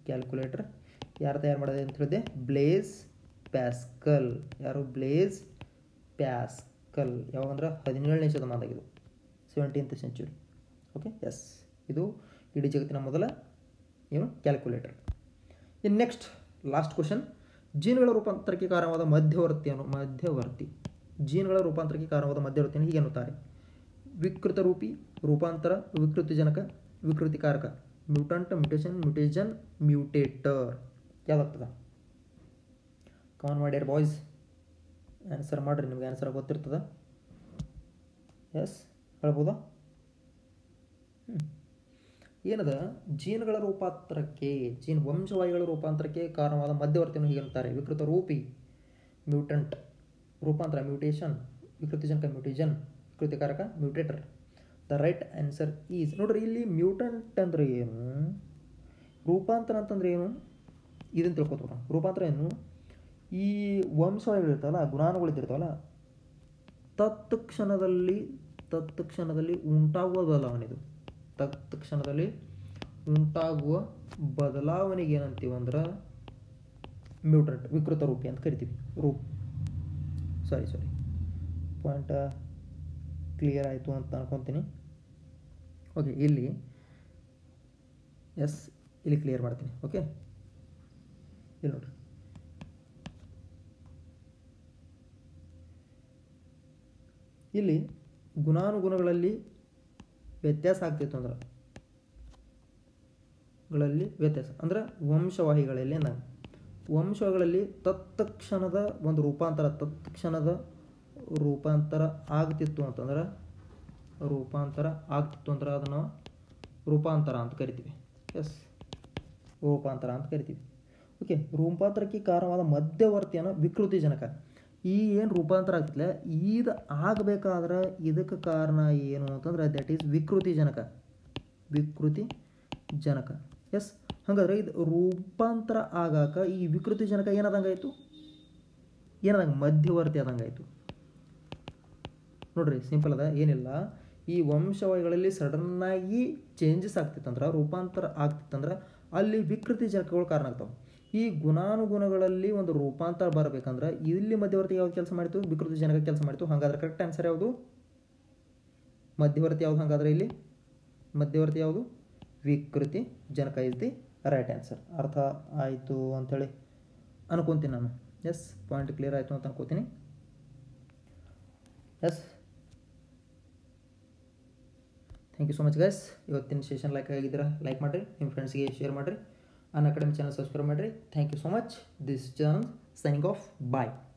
ಕ್ಯಾಲ್ಕುಲೇಟರ್ ಯಾರು ತಯಾರು ಮಾಡಿದೆ ಅಂತ ಹೇಳಿದೆ ಬ್ಲೇಸ್ ಪ್ಯಾಸ್ಕಲ್ ಯಾರು ಬ್ಲೇಸ್ ಪ್ಯಾಸ್ಕಲ್ ಯಾವಾಗಂದ್ರೆ ಹದಿನೇಳನೇ ಶತಮಾನದಾಗಿದು ಸೆವೆಂಟೀನ್ತ್ ಸೆಂಚುರಿ ಓಕೆ ಎಸ್ ಇದು ಇಡೀ ಜಗತ್ತಿನ ಮೊದಲ ಏನು ಕ್ಯಾಲ್ಕುಲೇಟರ್ ಇನ್ನು ನೆಕ್ಸ್ಟ್ ಲಾಸ್ಟ್ ಕ್ವಶನ್ ಜೀನ್ಗಳ ರೂಪಾಂತರಕ್ಕೆ ಕಾರಣವಾದ ಮಧ್ಯವರ್ತಿಯನ್ನು ಮಧ್ಯವರ್ತಿ ಜೀನ್ಗಳ ರೂಪಾಂತರಕ್ಕೆ ಕಾರಣವಾದ ಮಧ್ಯವರ್ತಿಯನ್ನು ಹೀಗೆ ಅನ್ನುತ್ತಾರೆ ವಿಕೃತ ರೂಪಿ ರೂಪಾಂತರ ವಿಕೃತಿಜನಕ ವಿಕೃತಿಕಾರಕ ಮ್ಯೂಟಂಟ್ ಮ್ಯೂಟೇಷನ್ ಮ್ಯೂಟೇಜನ್ ಮ್ಯೂಟೇಟರ್ ಯಾವ್ದಾಗ್ತದ ಕಮಾನ್ ಮಾಡ್ಯಾರ ಬಾಯ್ಸ್ ಆನ್ಸರ್ ಮಾಡಿರಿ ನಿಮ್ಗೆ ಆನ್ಸರ್ ಗೊತ್ತಿರ್ತದ ಎಸ್ ಹೇಳ್ಬೋದಾ ಹ್ಞೂ ಏನದ ಜೀನ್ಗಳ ರೂಪಾಂತರಕ್ಕೆ ಜೀನ್ ವಂಶವಾಹಿಗಳ ರೂಪಾಂತರಕ್ಕೆ ಕಾರಣವಾದ ಮಧ್ಯವರ್ತಿಯನ್ನು ಹೀಗೆ ಅಂತಾರೆ ವಿಕೃತ ರೂಪಿ ಮ್ಯೂಟಂಟ್ ರೂಪಾಂತರ ಮ್ಯೂಟೇಷನ್ ವಿಕೃತಿಜನಕ ಮ್ಯೂಟೇಜನ್ ವಿಕೃತಿಕಾರಕ mutator the right answer is ನೋಡ್ರಿ ಇಲ್ಲಿ ಮ್ಯೂಟಂಟ್ ಅಂದ್ರೆ ಏನು ರೂಪಾಂತರ ಅಂತಂದ್ರೆ ಏನು ಇದನ್ನು ತಿಳ್ಕೊತೋಣ ರೂಪಾಂತರ ಏನು ಈ ವಂಶವಾಹಿಗಳಿರ್ತಾವಲ್ಲ ಗುಣಾನುಗಳಿರ್ತಾವಲ್ಲ ತತ್ಕ್ಷಣದಲ್ಲಿ ತತ್ಕ್ಷಣದಲ್ಲಿ ಉಂಟಾಗುವ ಬದಲಾವಣೆ ಇದು ತತ್ಕ್ಷಣದಲ್ಲಿ ಉಂಟಾಗುವ ಬದಲಾವಣೆಗೆ ಏನಂತೀವಿ ಅಂದ್ರೆ ಮ್ಯೂಟ್ರೆಂಟ್ ವಿಕೃತ ರೂಪಿ ಅಂತ ಕರಿತೀವಿ ರೂಪ್ ಸಾರಿ ಸಾರಿ ಪಾಯಿಂಟ್ ಕ್ಲಿಯರ್ ಆಯಿತು ಅಂತ ಅನ್ಕೊತೀನಿ ಓಕೆ ಇಲ್ಲಿ ಎಸ್ ಇಲ್ಲಿ ಕ್ಲಿಯರ್ ಮಾಡ್ತೀನಿ ಓಕೆ ಇಲ್ಲಿ ನೋಡ್ರಿ ಇಲ್ಲಿ ಗುಣಾನುಗುಣಗಳಲ್ಲಿ ವ್ಯತ್ಯಾಸ ಆಗ್ತಿತ್ತು ಅಂದ್ರೆ ಗಳಲ್ಲಿ ವ್ಯತ್ಯಾಸ ಅಂದ್ರೆ ವಂಶವಾಹಿಗಳಲ್ಲಿ ನಾನು ವಂಶಗಳಲ್ಲಿ ತತ್ಕ್ಷಣದ ಒಂದು ರೂಪಾಂತರ ತತ್ಕ್ಷಣದ ರೂಪಾಂತರ ಆಗ್ತಿತ್ತು ಅಂತಂದ್ರೆ ರೂಪಾಂತರ ಆಗ್ತಿತ್ತು ಅಂದ್ರೆ ಅದನ್ನು ರೂಪಾಂತರ ಅಂತ ಕರಿತೀವಿ ಎಸ್ ರೂಪಾಂತರ ಅಂತ ಕರಿತೀವಿ ಓಕೆ ರೂಪಾಂತರಕ್ಕೆ ಕಾರಣವಾದ ಮಧ್ಯವರ್ತಿಯನ್ನು ವಿಕೃತಿಜನಕ ಈ ಏನು ರೂಪಾಂತರ ಆಗ್ತಿಲ್ಲ ಇದು ಆಗಬೇಕಾದ್ರೆ ಇದಕ್ಕೆ ಕಾರಣ ಏನು ಅಂತಂದ್ರೆ ದಟ್ ಈಸ್ ವಿಕೃತಿ ಜನಕ ವಿಕೃತಿ ಜನಕ ಎಸ್ ಹಾಗಾದ್ರೆ ಇದು ರೂಪಾಂತರ ಆಗಾಕ ಈ ವಿಕೃತಿ ಜನಕ ಏನಾದಂಗಾಯ್ತು ಏನಾದಂಗೆ ಮಧ್ಯವರ್ತಿ ಆದಂಗಾಯ್ತು ನೋಡ್ರಿ ಸಿಂಪಲ್ ಅದ ಏನಿಲ್ಲ ಈ ವಂಶವಾಹಿಗಳಲ್ಲಿ ಸಡನ್ನಾಗಿ ಚೇಂಜಸ್ ಆಗ್ತಿತ್ತಂದ್ರೆ ರೂಪಾಂತರ ಆಗ್ತಿತ್ತಂದ್ರೆ ಅಲ್ಲಿ ವಿಕೃತಿ ಜನಕಗಳು ಕಾರಣ ಆಗ್ತಾವೆ ಈ ಗುಣಾನುಗುಣಗಳಲ್ಲಿ ಒಂದು ರೂಪಾಂತರ ಬರಬೇಕಂದ್ರೆ ಇಲ್ಲಿ ಮಧ್ಯವರ್ತಿ ಯಾವ್ದು ಕೆಲಸ ಮಾಡಿತು ವಿಕೃತಿ ಜನಕ ಕೆಲಸ ಮಾಡಿತು ಹಾಗಾದ್ರೆ ಕರೆಕ್ಟ್ ಆನ್ಸರ್ ಯಾವುದು ಮಧ್ಯವರ್ತಿ ಯಾವುದು ಹಾಗಾದ್ರೆ ಇಲ್ಲಿ ಮಧ್ಯವರ್ತಿ ಯಾವುದು ವಿಕೃತಿ ಜನಕ ಇಸ್ ದಿ ರೈಟ್ ಆನ್ಸರ್ ಅರ್ಥ ಆಯಿತು ಅಂಥೇಳಿ ಅನ್ಕೊತೀನಿ ನಾನು ಎಸ್ ಪಾಯಿಂಟ್ ಕ್ಲಿಯರ್ ಆಯಿತು ಅಂತ ಅನ್ಕೋತೀನಿ yes thank you so much guys ಇವತ್ತಿನ ಸೆಷನ್ ಲೈಕ್ ಆಗಿದ್ದೀರಾ ಲೈಕ್ ಮಾಡಿರಿ ನಿಮ್ಮ ಫ್ರೆಂಡ್ಸ್ಗೆ ಶೇರ್ ಮಾಡಿರಿ ಅನ್ ಅಕಾಡೆಮಿ ಚಾನಲ್ ಸಬ್ಸ್ಕ್ರೈಬ್ ಮಾಡಿರಿ thank you so much this channel signing off bye